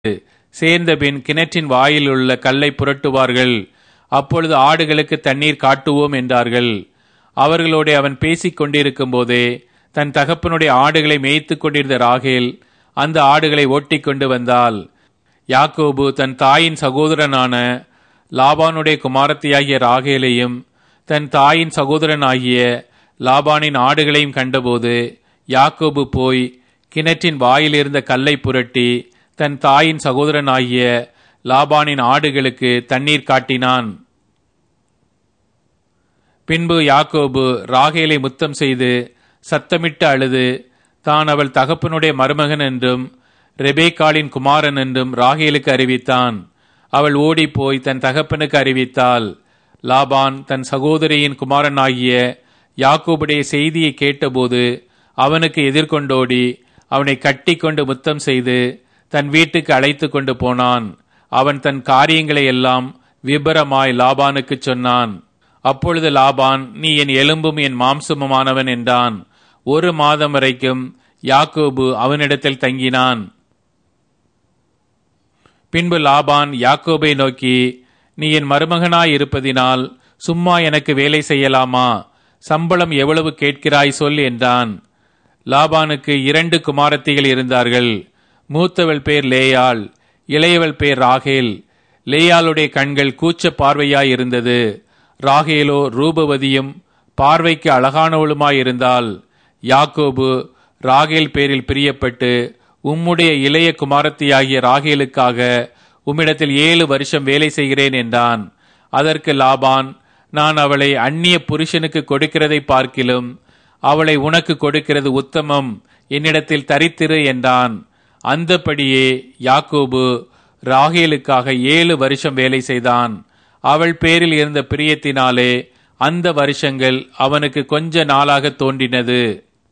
சேர்ந்தபின் கிணற்றின் வாயில் உள்ள கல்லை புரட்டுவார்கள் அப்பொழுது ஆடுகளுக்கு தண்ணீர் காட்டுவோம் என்றார்கள் அவர்களோடு அவன் பேசிக் கொண்டிருக்கும் போதே தன் தகப்பனுடைய ஆடுகளை மேய்த்துக் கொண்டிருந்த ராகேல் அந்த ஆடுகளை ஓட்டிக் கொண்டு வந்தாள் யாக்கோபு தன் தாயின் சகோதரனான லாபானுடைய குமாரத்தியாகிய ராகேலையும் தன் தாயின் சகோதரனாகிய லாபானின் ஆடுகளையும் கண்டபோது யாக்கோபு போய் கிணற்றின் வாயில் இருந்த கல்லை புரட்டி தன் தாயின் சகோதரனாகிய லாபானின் ஆடுகளுக்கு தண்ணீர் காட்டினான் பின்பு யாக்கோபு ராகேலை முத்தம் செய்து சத்தமிட்டு அழுது தான் அவள் தகப்பனுடைய மருமகன் என்றும் ரெபேக்காளின் குமாரன் என்றும் ராகேலுக்கு அறிவித்தான் அவள் ஓடிப்போய் தன் தகப்பனுக்கு அறிவித்தாள் லாபான் தன் சகோதரியின் குமாரனாகிய யாக்கோபுடைய செய்தியை கேட்டபோது அவனுக்கு எதிர்கொண்டோடி அவனை கட்டி கொண்டு முத்தம் செய்து தன் வீட்டுக்கு அழைத்து கொண்டு போனான் அவன் தன் காரியங்களை எல்லாம் விபரமாய் லாபானுக்கு சொன்னான் அப்பொழுது லாபான் நீ என் எலும்பும் என் மாம்சமுமானவன் என்றான் ஒரு மாதம் வரைக்கும் யாக்கோபு அவனிடத்தில் தங்கினான் பின்பு லாபான் யாக்கோபை நோக்கி நீ என் மருமகனாய் இருப்பதினால் சும்மா எனக்கு வேலை செய்யலாமா சம்பளம் எவ்வளவு கேட்கிறாய் சொல் என்றான் லாபானுக்கு இரண்டு குமாரத்திகள் இருந்தார்கள் மூத்தவள் பேர் லேயாள் இளையவள் பேர் ராகேல் லேயாளுடைய கண்கள் கூச்ச பார்வையாய் இருந்தது ராகேலோ ரூபவதியும் பார்வைக்கு அழகானவளுமாயிருந்தால் யாக்கோபு ராகேல் பேரில் பிரியப்பட்டு உம்முடைய இளைய குமாரத்தியாகிய ராகேலுக்காக உம்மிடத்தில் ஏழு வருஷம் வேலை செய்கிறேன் என்றான் அதற்கு லாபான் நான் அவளை அந்நிய புருஷனுக்கு கொடுக்கிறதை பார்க்கிலும் அவளை உனக்கு கொடுக்கிறது உத்தமம் என்னிடத்தில் தரித்திரு என்றான் அந்தபடியே யாக்கோபு ராகேலுக்காக ஏழு வருஷம் வேலை செய்தான் அவள் பேரில் இருந்த பிரியத்தினாலே அந்த வருஷங்கள் அவனுக்கு கொஞ்ச நாளாக தோன்றினது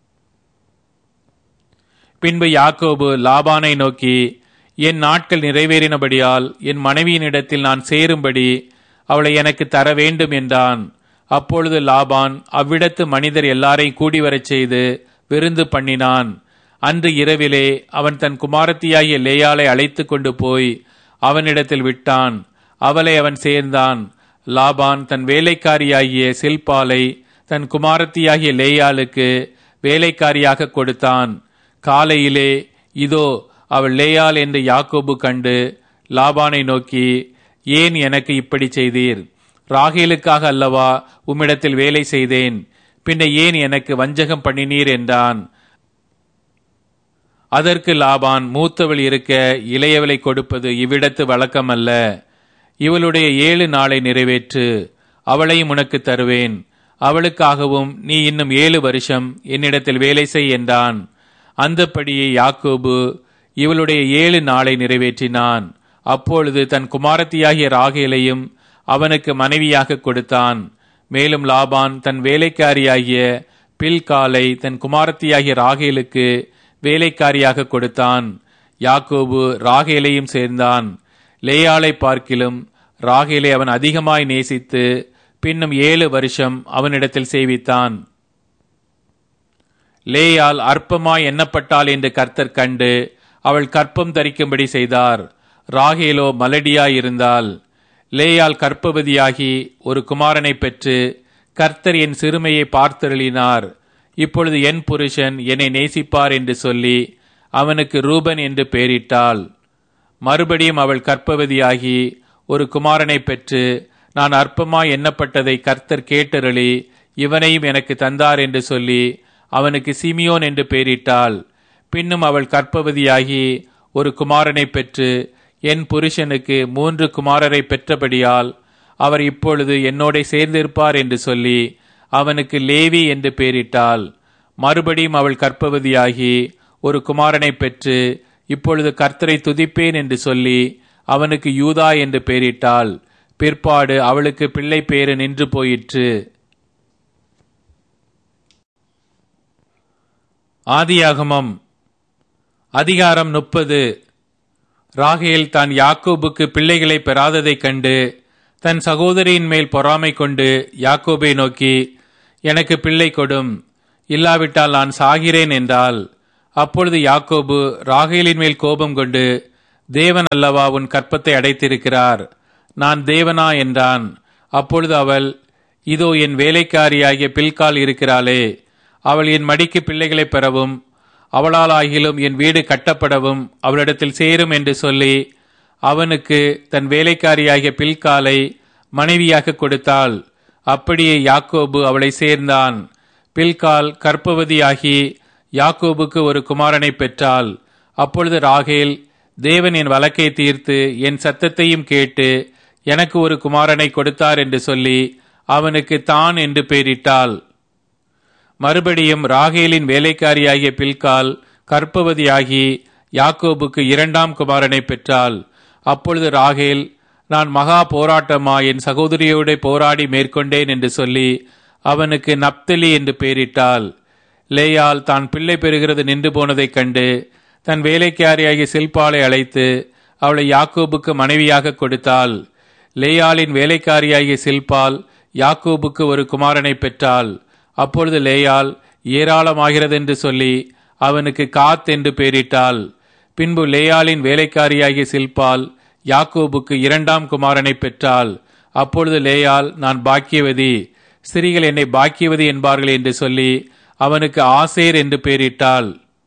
பின்பு யாக்கோபு லாபானை நோக்கி என் நாட்கள் நிறைவேறினபடியால் என் மனைவியினிடத்தில் நான் சேரும்படி அவளை எனக்கு தர வேண்டும் என்றான் அப்பொழுது லாபான் அவ்விடத்து மனிதர் எல்லாரையும் கூடி வரச் செய்து விருந்து பண்ணினான் அன்று இரவிலே அவன் தன் குமாரத்தியாகிய லேயாளை அழைத்து கொண்டு போய் அவனிடத்தில் விட்டான் அவளை அவன் சேர்ந்தான் லாபான் தன் வேலைக்காரியாகிய சில்பாலை தன் குமாரத்தியாகிய லேயாளுக்கு வேலைக்காரியாக கொடுத்தான் காலையிலே இதோ அவள் லேயாள் என்று யாக்கோபு கண்டு லாபானை நோக்கி ஏன் எனக்கு இப்படி செய்தீர் ராகேலுக்காக அல்லவா உம்மிடத்தில் வேலை செய்தேன் பின்ன ஏன் எனக்கு வஞ்சகம் பண்ணினீர் என்றான் அதற்கு லாபான் மூத்தவள் இருக்க இளையவளை கொடுப்பது இவ்விடத்து வழக்கமல்ல இவளுடைய ஏழு நாளை நிறைவேற்று அவளையும் உனக்கு தருவேன் அவளுக்காகவும் நீ இன்னும் ஏழு வருஷம் என்னிடத்தில் வேலை செய் என்றான் அந்தப்படியே யாக்கோபு இவளுடைய ஏழு நாளை நிறைவேற்றினான் அப்பொழுது தன் குமாரத்தியாகிய ராகேலையும் அவனுக்கு மனைவியாக கொடுத்தான் மேலும் லாபான் தன் வேலைக்காரியாகிய பில்காலை தன் குமாரத்தியாகிய ராகேலுக்கு வேலைக்காரியாக கொடுத்தான் யாக்கோபு ராகேலையும் சேர்ந்தான் லேயாளை பார்க்கிலும் ராகேலை அவன் அதிகமாய் நேசித்து பின்னும் ஏழு வருஷம் அவனிடத்தில் சேவித்தான் லேயால் அற்பமாய் எண்ணப்பட்டாள் என்று கர்த்தர் கண்டு அவள் கற்பம் தரிக்கும்படி செய்தார் ராகேலோ மலடியாய் இருந்தால் லேயால் கற்பவதியாகி ஒரு குமாரனை பெற்று கர்த்தர் என் சிறுமையை பார்த்தருளினார் இப்பொழுது என் புருஷன் என்னை நேசிப்பார் என்று சொல்லி அவனுக்கு ரூபன் என்று பெயரிட்டாள் மறுபடியும் அவள் கற்பவதியாகி ஒரு குமாரனை பெற்று நான் அற்பமாய் எண்ணப்பட்டதை கர்த்தர் கேட்டருளி இவனையும் எனக்கு தந்தார் என்று சொல்லி அவனுக்கு சிமியோன் என்று பெயரிட்டாள் பின்னும் அவள் கற்பவதியாகி ஒரு குமாரனை பெற்று என் புருஷனுக்கு மூன்று குமாரரை பெற்றபடியால் அவர் இப்பொழுது என்னோட சேர்ந்திருப்பார் என்று சொல்லி அவனுக்கு லேவி என்று பெயரிட்டாள் மறுபடியும் அவள் கற்பவதியாகி ஒரு குமாரனை பெற்று இப்பொழுது கர்த்தரை துதிப்பேன் என்று சொல்லி அவனுக்கு யூதா என்று பெயரிட்டாள் பிற்பாடு அவளுக்கு பிள்ளை பேரு நின்று போயிற்று ஆதியாகமம் அதிகாரம் முப்பது ராகேல் தான் யாக்கோபுக்கு பிள்ளைகளை பெறாததைக் கண்டு தன் சகோதரியின் மேல் பொறாமை கொண்டு யாக்கோபை நோக்கி எனக்கு பிள்ளை கொடும் இல்லாவிட்டால் நான் சாகிறேன் என்றால் அப்பொழுது யாக்கோபு ராகேலின் மேல் கோபம் கொண்டு தேவன் அல்லவா உன் கற்பத்தை அடைத்திருக்கிறார் நான் தேவனா என்றான் அப்பொழுது அவள் இதோ என் வேலைக்காரியாகிய பில்கால் இருக்கிறாளே அவள் என் மடிக்கு பிள்ளைகளை பெறவும் அவளால் ஆகிலும் என் வீடு கட்டப்படவும் அவளிடத்தில் சேரும் என்று சொல்லி அவனுக்கு தன் வேலைக்காரியாகிய பில்காலை மனைவியாக கொடுத்தாள் அப்படியே யாக்கோபு அவளை சேர்ந்தான் பில்கால் கற்பவதியாகி யாக்கோபுக்கு ஒரு குமாரனை பெற்றாள் அப்பொழுது ராகேல் தேவன் என் வழக்கை தீர்த்து என் சத்தத்தையும் கேட்டு எனக்கு ஒரு குமாரனை கொடுத்தார் என்று சொல்லி அவனுக்கு தான் என்று பெயரிட்டாள் மறுபடியும் ராகேலின் வேலைக்காரியாகிய பில்கால் கற்பவதியாகி யாக்கோபுக்கு இரண்டாம் குமாரனை பெற்றாள் அப்பொழுது ராகேல் நான் மகா போராட்டமா என் சகோதரியோட போராடி மேற்கொண்டேன் என்று சொல்லி அவனுக்கு நப்தலி என்று பெயரிட்டாள் லேயால் தான் பிள்ளை பெறுகிறது நின்று போனதைக் கண்டு தன் வேலைக்காரியாகிய சில்பாலை அழைத்து அவளை யாக்கோபுக்கு மனைவியாக கொடுத்தாள் லேயாளின் வேலைக்காரியாகிய சில்பால் யாக்கோபுக்கு ஒரு குமாரனை பெற்றாள் அப்பொழுது லேயால் ஏராளமாகிறது என்று சொல்லி அவனுக்கு காத் என்று பெயரிட்டாள் பின்பு லேயாளின் வேலைக்காரியாகிய சில்பால் யாக்கோபுக்கு இரண்டாம் குமாரனை பெற்றாள் அப்பொழுது லேயால் நான் பாக்கியவதி ஸ்திரீகள் என்னை பாக்கியவதி என்பார்கள் என்று சொல்லி அவனுக்கு ஆசேர் என்று பெயரிட்டாள்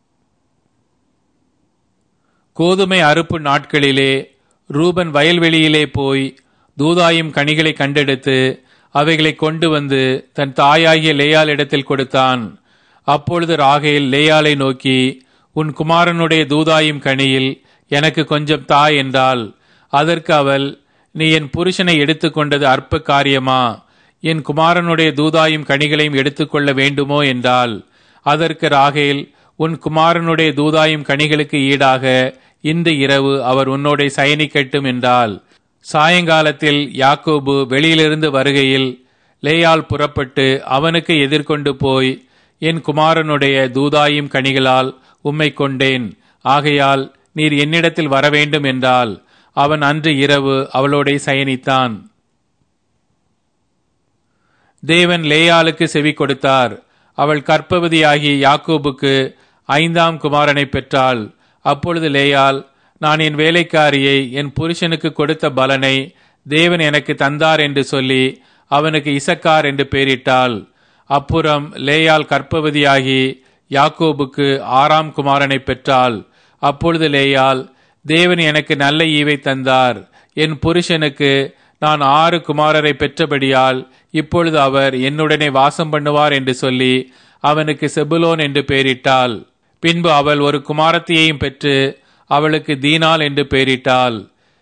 கோதுமை அறுப்பு நாட்களிலே ரூபன் வயல்வெளியிலே போய் தூதாயும் கனிகளை கண்டெடுத்து அவைகளை கொண்டு வந்து தன் தாயாகிய லேயாள் இடத்தில் கொடுத்தான் அப்பொழுது ராகேல் லேயாளை நோக்கி உன் குமாரனுடைய தூதாயும் கனியில் எனக்கு கொஞ்சம் தா என்றாள் அதற்கு அவள் நீ என் புருஷனை எடுத்துக்கொண்டது அற்ப காரியமா என் குமாரனுடைய தூதாயும் கனிகளையும் எடுத்துக்கொள்ள வேண்டுமோ என்றாள் அதற்கு ராகேல் உன் குமாரனுடைய தூதாயும் கனிகளுக்கு ஈடாக இன்று இரவு அவர் உன்னோட சயனிக்கட்டும் என்றாள் சாயங்காலத்தில் யாக்கோபு வெளியிலிருந்து வருகையில் லேயால் புறப்பட்டு அவனுக்கு எதிர்கொண்டு போய் என் குமாரனுடைய தூதாயும் கனிகளால் உம்மை கொண்டேன் ஆகையால் நீர் என்னிடத்தில் வரவேண்டும் என்றால் அவன் அன்று இரவு அவளோட சயனித்தான் தேவன் லேயாளுக்கு செவி கொடுத்தார் அவள் கற்பவதியாகி யாக்கோபுக்கு ஐந்தாம் குமாரனை பெற்றாள் அப்பொழுது லேயாள் நான் என் வேலைக்காரியை என் புருஷனுக்கு கொடுத்த பலனை தேவன் எனக்கு தந்தார் என்று சொல்லி அவனுக்கு இசக்கார் என்று பெயரிட்டாள் அப்புறம் லேயாள் கற்பவதியாகி யாக்கோபுக்கு ஆறாம் குமாரனை பெற்றாள் அப்பொழுது லேயாள் தேவன் எனக்கு நல்ல ஈவை தந்தார் என் புருஷனுக்கு நான் ஆறு குமாரரை பெற்றபடியால் இப்பொழுது அவர் என்னுடனே வாசம் பண்ணுவார் என்று சொல்லி அவனுக்கு செபுலோன் என்று பெயரிட்டாள் பின்பு அவள் ஒரு குமாரத்தியையும் பெற்று அவளுக்கு தீனாள் என்று பெயரிட்டாள்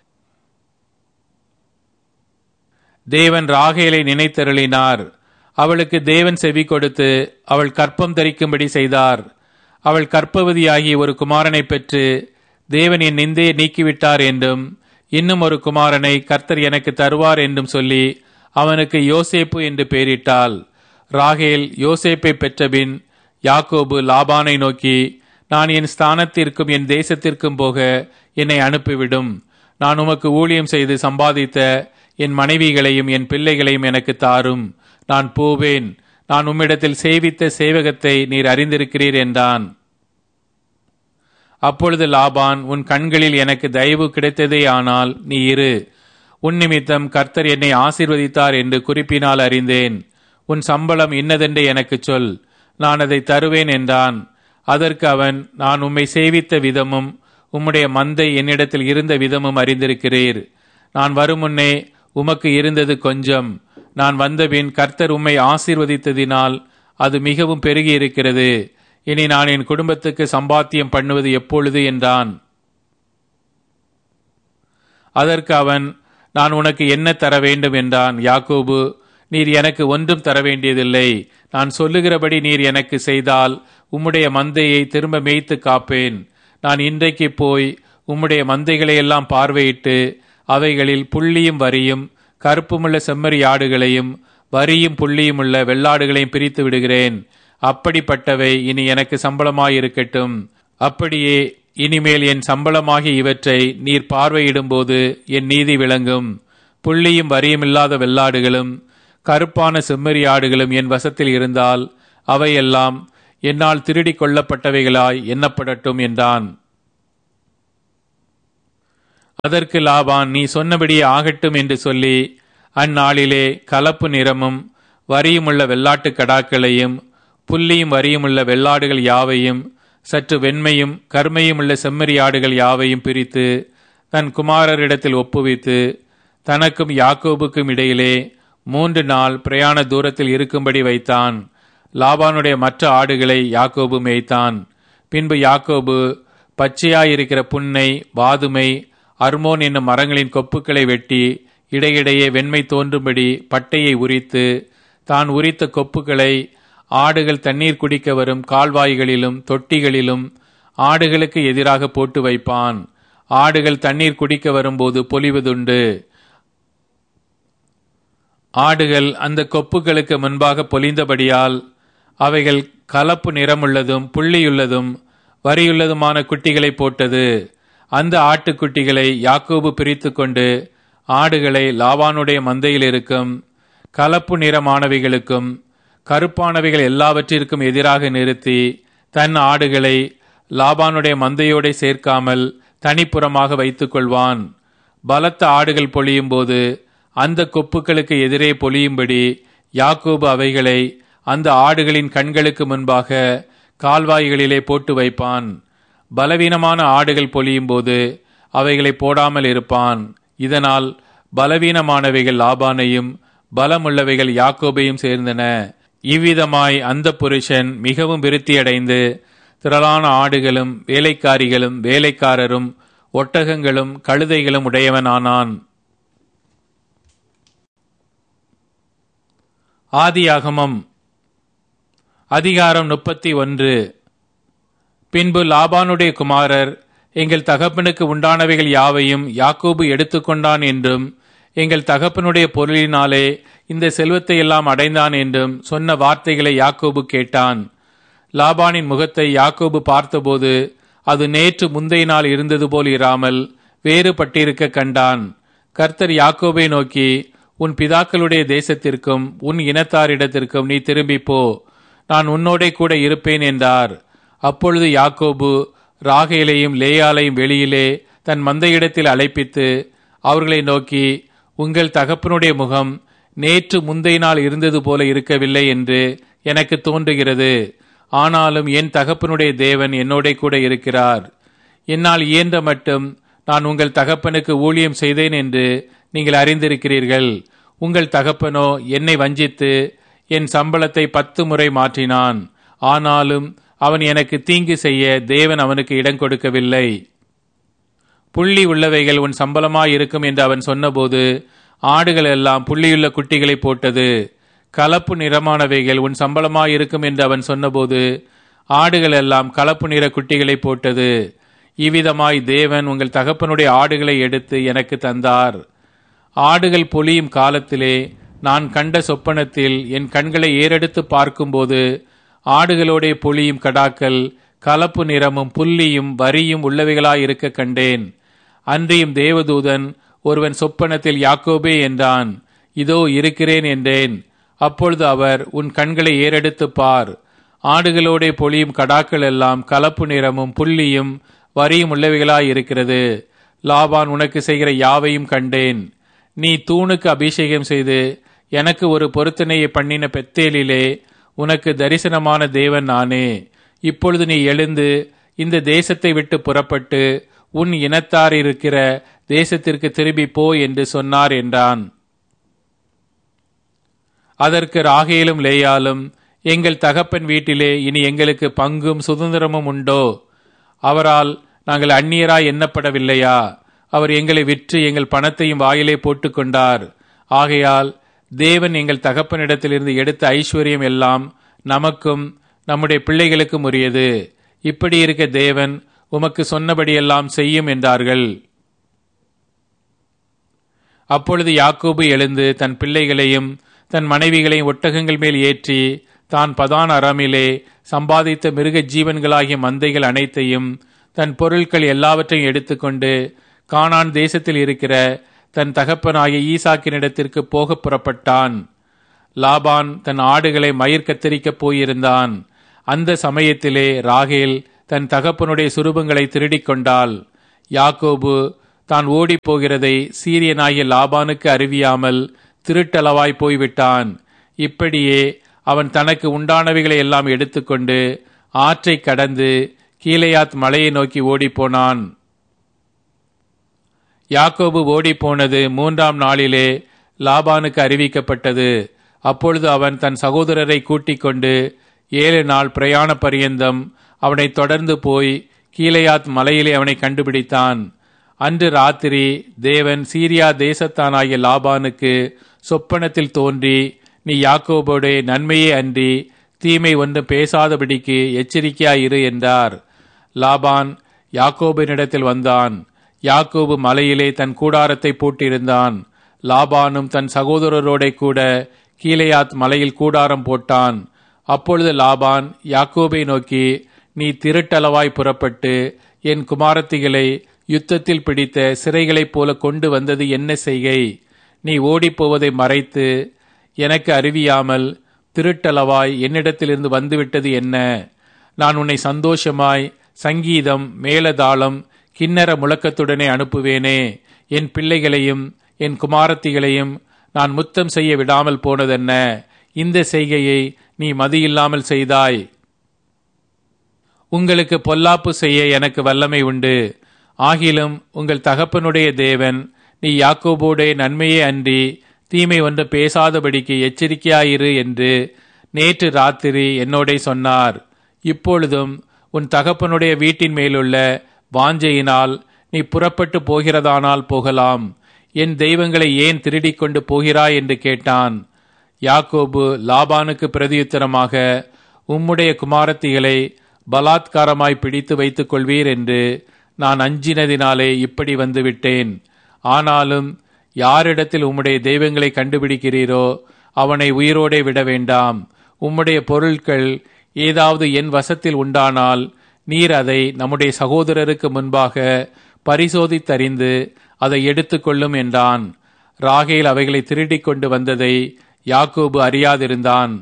தேவன் ராகேலை நினைத்தருளினார் அவளுக்கு தேவன் செவி கொடுத்து அவள் கற்பம் தரிக்கும்படி செய்தார் அவள் கற்பவதியாகி ஒரு குமாரனை பெற்று தேவன் என் நிந்தையை நீக்கிவிட்டார் என்றும் இன்னும் ஒரு குமாரனை கர்த்தர் எனக்கு தருவார் என்றும் சொல்லி அவனுக்கு யோசேப்பு என்று பெயரிட்டாள் ராகேல் யோசேப்பை பெற்றபின் யாக்கோபு லாபானை நோக்கி நான் என் ஸ்தானத்திற்கும் என் தேசத்திற்கும் போக என்னை அனுப்பிவிடும் நான் உமக்கு ஊழியம் செய்து சம்பாதித்த என் மனைவிகளையும் என் பிள்ளைகளையும் எனக்கு தாரும் நான் போவேன் நான் உம்மிடத்தில் சேவித்த சேவகத்தை நீர் அறிந்திருக்கிறீர் என்றான் அப்பொழுது லாபான் உன் கண்களில் எனக்கு தயவு கிடைத்ததே ஆனால் நீ இரு உன் நிமித்தம் கர்த்தர் என்னை ஆசீர்வதித்தார் என்று குறிப்பினால் அறிந்தேன் உன் சம்பளம் இன்னதென்று எனக்கு சொல் நான் அதை தருவேன் என்றான் அதற்கு அவன் நான் உம்மை சேவித்த விதமும் உம்முடைய மந்தை என்னிடத்தில் இருந்த விதமும் அறிந்திருக்கிறீர் நான் வரும் முன்னே உமக்கு இருந்தது கொஞ்சம் நான் வந்தபின் கர்த்தர் உம்மை ஆசீர்வதித்ததினால் அது மிகவும் பெருகி இருக்கிறது இனி நான் என் குடும்பத்துக்கு சம்பாத்தியம் பண்ணுவது எப்பொழுது என்றான் அதற்கு அவன் நான் உனக்கு என்ன தர வேண்டும் என்றான் யாக்கோபு நீர் எனக்கு ஒன்றும் தர வேண்டியதில்லை நான் சொல்லுகிறபடி நீர் எனக்கு செய்தால் உம்முடைய மந்தையை திரும்ப மேய்த்து காப்பேன் நான் இன்றைக்கு போய் உம்முடைய மந்தைகளை எல்லாம் பார்வையிட்டு அவைகளில் புள்ளியும் வரியும் கருப்புமுள்ள செம்மறி ஆடுகளையும் வரியும் புள்ளியும் உள்ள வெள்ளாடுகளையும் பிரித்து விடுகிறேன் அப்படிப்பட்டவை இனி எனக்கு சம்பளமாயிருக்கட்டும் அப்படியே இனிமேல் என் சம்பளமாகி இவற்றை நீர் பார்வையிடும்போது என் நீதி விளங்கும் புள்ளியும் வரியும் இல்லாத வெள்ளாடுகளும் கருப்பான செம்மறி ஆடுகளும் என் வசத்தில் இருந்தால் அவையெல்லாம் என்னால் திருடி கொள்ளப்பட்டவைகளாய் எண்ணப்படட்டும் என்றான் அதற்கு லாபான் நீ சொன்னபடியே ஆகட்டும் என்று சொல்லி அந்நாளிலே கலப்பு நிறமும் வரியுமுள்ள வெள்ளாட்டு கடாக்களையும் புள்ளியும் வரியுமுள்ள வெள்ளாடுகள் யாவையும் சற்று வெண்மையும் கருமையும் உள்ள செம்மறி ஆடுகள் யாவையும் பிரித்து தன் குமாரரிடத்தில் ஒப்புவித்து தனக்கும் யாக்கோபுக்கும் இடையிலே மூன்று நாள் பிரயாண தூரத்தில் இருக்கும்படி வைத்தான் லாபானுடைய மற்ற ஆடுகளை யாக்கோபு மேய்த்தான் பின்பு யாக்கோபு பச்சையாயிருக்கிற புன்னை வாதுமை அர்மோன் என்னும் மரங்களின் கொப்புக்களை வெட்டி இடையிடையே வெண்மை தோன்றும்படி பட்டையை உரித்து தான் உரித்த கொப்புகளை ஆடுகள் தண்ணீர் குடிக்க வரும் கால்வாய்களிலும் தொட்டிகளிலும் ஆடுகளுக்கு எதிராக போட்டு வைப்பான் ஆடுகள் தண்ணீர் குடிக்க வரும்போது பொலிவதுண்டு ஆடுகள் அந்த கொப்புகளுக்கு முன்பாக பொலிந்தபடியால் அவைகள் கலப்பு நிறமுள்ளதும் புள்ளியுள்ளதும் வரியுள்ளதுமான குட்டிகளை போட்டது அந்த ஆட்டுக்குட்டிகளை யாக்கோபு பிரித்து கொண்டு ஆடுகளை லாவானுடைய மந்தையில் இருக்கும் கலப்பு நிறமானவைகளுக்கும் கருப்பானவைகள் எல்லாவற்றிற்கும் எதிராக நிறுத்தி தன் ஆடுகளை லாபானுடைய மந்தையோடை சேர்க்காமல் தனிப்புறமாக வைத்துக் கொள்வான் பலத்த ஆடுகள் பொழியும் போது அந்த கொப்புக்களுக்கு எதிரே பொழியும்படி யாக்கோபு அவைகளை அந்த ஆடுகளின் கண்களுக்கு முன்பாக கால்வாய்களிலே போட்டு வைப்பான் பலவீனமான ஆடுகள் பொழியும் போது அவைகளை போடாமல் இருப்பான் இதனால் பலவீனமானவைகள் லாபானையும் பலமுள்ளவைகள் யாக்கோபையும் சேர்ந்தன இவ்விதமாய் அந்த புருஷன் மிகவும் விருத்தியடைந்து திரளான ஆடுகளும் வேலைக்காரிகளும் வேலைக்காரரும் ஒட்டகங்களும் கழுதைகளும் உடையவனானான் ஆதியாகமம் அதிகாரம் முப்பத்தி ஒன்று பின்பு லாபானுடைய குமாரர் எங்கள் தகப்பனுக்கு உண்டானவைகள் யாவையும் யாக்கோபு எடுத்துக்கொண்டான் என்றும் எங்கள் தகப்பனுடைய பொருளினாலே இந்த செல்வத்தை எல்லாம் அடைந்தான் என்றும் சொன்ன வார்த்தைகளை யாக்கோபு கேட்டான் லாபானின் முகத்தை யாக்கோபு பார்த்தபோது அது நேற்று முந்தைய நாள் இருந்தது போல் இராமல் வேறுபட்டிருக்க கண்டான் கர்த்தர் யாக்கோபை நோக்கி உன் பிதாக்களுடைய தேசத்திற்கும் உன் இனத்தாரிடத்திற்கும் நீ திரும்பி போ நான் உன்னோடே கூட இருப்பேன் என்றார் அப்பொழுது யாக்கோபு ராகேலையும் லேயாலையும் வெளியிலே தன் மந்தையிடத்தில் அழைப்பித்து அவர்களை நோக்கி உங்கள் தகப்பனுடைய முகம் நேற்று முந்தைய நாள் இருந்தது போல இருக்கவில்லை என்று எனக்கு தோன்றுகிறது ஆனாலும் என் தகப்பனுடைய தேவன் என்னோட கூட இருக்கிறார் என்னால் இயன்ற மட்டும் நான் உங்கள் தகப்பனுக்கு ஊழியம் செய்தேன் என்று நீங்கள் அறிந்திருக்கிறீர்கள் உங்கள் தகப்பனோ என்னை வஞ்சித்து என் சம்பளத்தை பத்து முறை மாற்றினான் ஆனாலும் அவன் எனக்கு தீங்கு செய்ய தேவன் அவனுக்கு இடம் கொடுக்கவில்லை புள்ளி உள்ளவைகள் உன் சம்பளமாயிருக்கும் என்று அவன் சொன்னபோது ஆடுகள் எல்லாம் புள்ளியுள்ள குட்டிகளை போட்டது கலப்பு நிறமானவைகள் உன் சம்பளமாயிருக்கும் என்று அவன் சொன்னபோது ஆடுகள் எல்லாம் கலப்பு நிற குட்டிகளை போட்டது இவ்விதமாய் தேவன் உங்கள் தகப்பனுடைய ஆடுகளை எடுத்து எனக்கு தந்தார் ஆடுகள் பொழியும் காலத்திலே நான் கண்ட சொப்பனத்தில் என் கண்களை ஏறெடுத்து பார்க்கும்போது ஆடுகளோடே பொழியும் கடாக்கள் கலப்பு நிறமும் புள்ளியும் வரியும் உள்ளவைகளாயிருக்க கண்டேன் அன்றியும் தேவதூதன் ஒருவன் சொப்பனத்தில் யாக்கோபே என்றான் இதோ இருக்கிறேன் என்றேன் அப்பொழுது அவர் உன் கண்களை ஏறெடுத்து பார் ஆடுகளோடே பொழியும் கடாக்கள் எல்லாம் கலப்பு நிறமும் புள்ளியும் வரியும் உள்ளவைகளாயிருக்கிறது லாபான் உனக்கு செய்கிற யாவையும் கண்டேன் நீ தூணுக்கு அபிஷேகம் செய்து எனக்கு ஒரு பொருத்தனையை பண்ணின பெத்தேலிலே உனக்கு தரிசனமான தேவன் நானே இப்பொழுது நீ எழுந்து இந்த தேசத்தை விட்டு புறப்பட்டு உன் இனத்தார் இருக்கிற தேசத்திற்கு திரும்பி போ என்று சொன்னார் என்றான் அதற்கு ராகேலும் லேயாலும் எங்கள் தகப்பன் வீட்டிலே இனி எங்களுக்கு பங்கும் சுதந்திரமும் உண்டோ அவரால் நாங்கள் அந்நியராய் எண்ணப்படவில்லையா அவர் எங்களை விற்று எங்கள் பணத்தையும் வாயிலே போட்டுக்கொண்டார் ஆகையால் தேவன் எங்கள் தகப்பனிடத்திலிருந்து எடுத்த ஐஸ்வர்யம் எல்லாம் நமக்கும் நம்முடைய பிள்ளைகளுக்கும் உரியது இப்படி இருக்க தேவன் உமக்கு சொன்னபடியெல்லாம் செய்யும் என்றார்கள் அப்பொழுது யாக்கோபு எழுந்து தன் பிள்ளைகளையும் தன் மனைவிகளையும் ஒட்டகங்கள் மேல் ஏற்றி தான் பதான் அறாமிலே சம்பாதித்த மிருக ஜீவன்களாகிய மந்தைகள் அனைத்தையும் தன் பொருட்கள் எல்லாவற்றையும் எடுத்துக்கொண்டு கானான் தேசத்தில் இருக்கிற தன் தகப்பனாகிய ஈசாக்கினிடத்திற்கு போக புறப்பட்டான் லாபான் தன் ஆடுகளை மயிர் கத்தரிக்கப் போயிருந்தான் அந்த சமயத்திலே ராகேல் தன் தகப்பனுடைய சுரூபங்களை திருடிக் கொண்டாள் யாக்கோபு தான் ஓடிப் போகிறதை சீரியனாகிய லாபானுக்கு அறிவியாமல் திருட்டளவாய் போய்விட்டான் இப்படியே அவன் தனக்கு உண்டானவைகளை எல்லாம் எடுத்துக்கொண்டு ஆற்றை கடந்து கீலேயாத் மலையை நோக்கி ஓடிப்போனான் யாக்கோபு ஓடிப்போனது மூன்றாம் நாளிலே லாபானுக்கு அறிவிக்கப்பட்டது அப்பொழுது அவன் தன் சகோதரரை கூட்டிக் கொண்டு ஏழு நாள் பிரயாண பரியந்தம் அவனை தொடர்ந்து போய் கீலேயாத் மலையிலே அவனை கண்டுபிடித்தான் அன்று ராத்திரி தேவன் சீரியா தேசத்தானாகிய லாபானுக்கு சொப்பனத்தில் தோன்றி நீ யாக்கோபோடைய நன்மையே அன்றி தீமை ஒன்று பேசாதபடிக்கு எச்சரிக்கையாயிரு என்றார் லாபான் யாக்கோபினிடத்தில் வந்தான் யாக்கோபு மலையிலே தன் கூடாரத்தை பூட்டியிருந்தான் லாபானும் தன் சகோதரரோட கூட கீலேயாத் மலையில் கூடாரம் போட்டான் அப்பொழுது லாபான் யாக்கோபை நோக்கி நீ திருட்டளவாய் புறப்பட்டு என் குமாரத்திகளை யுத்தத்தில் பிடித்த சிறைகளைப் போல கொண்டு வந்தது என்ன செய்கை நீ ஓடிப்போவதை மறைத்து எனக்கு அறிவியாமல் திருட்டளவாய் என்னிடத்திலிருந்து வந்துவிட்டது என்ன நான் உன்னை சந்தோஷமாய் சங்கீதம் மேலதாளம் கிண்ணற முழக்கத்துடனே அனுப்புவேனே என் பிள்ளைகளையும் என் குமாரத்திகளையும் நான் முத்தம் செய்ய விடாமல் போனதென்ன இந்த செய்கையை நீ மதியில்லாமல் செய்தாய் உங்களுக்கு பொல்லாப்பு செய்ய எனக்கு வல்லமை உண்டு ஆகிலும் உங்கள் தகப்பனுடைய தேவன் நீ யாக்கோபோடைய நன்மையே அன்றி தீமை ஒன்று பேசாதபடிக்கு எச்சரிக்கையாயிரு என்று நேற்று ராத்திரி என்னோட சொன்னார் இப்பொழுதும் உன் தகப்பனுடைய வீட்டின் மேலுள்ள வாஞ்சையினால் நீ புறப்பட்டு போகிறதானால் போகலாம் என் தெய்வங்களை ஏன் திருடிக் கொண்டு போகிறாய் என்று கேட்டான் யாக்கோபு லாபானுக்கு பிரதியுத்தரமாக உம்முடைய குமாரத்திகளை பலாத்காரமாய் பிடித்து வைத்துக் கொள்வீர் என்று நான் அஞ்சினதினாலே இப்படி வந்து விட்டேன் ஆனாலும் யாரிடத்தில் உம்முடைய தெய்வங்களை கண்டுபிடிக்கிறீரோ அவனை உயிரோடே விட வேண்டாம் உம்முடைய பொருட்கள் ஏதாவது என் வசத்தில் உண்டானால் நீர் அதை நம்முடைய சகோதரருக்கு முன்பாக பரிசோதித்தறிந்து அதை எடுத்துக்கொள்ளும் என்றான் ராகேல் அவைகளை திருடிக் கொண்டு வந்ததை யாக்கோபு அறியாதிருந்தான்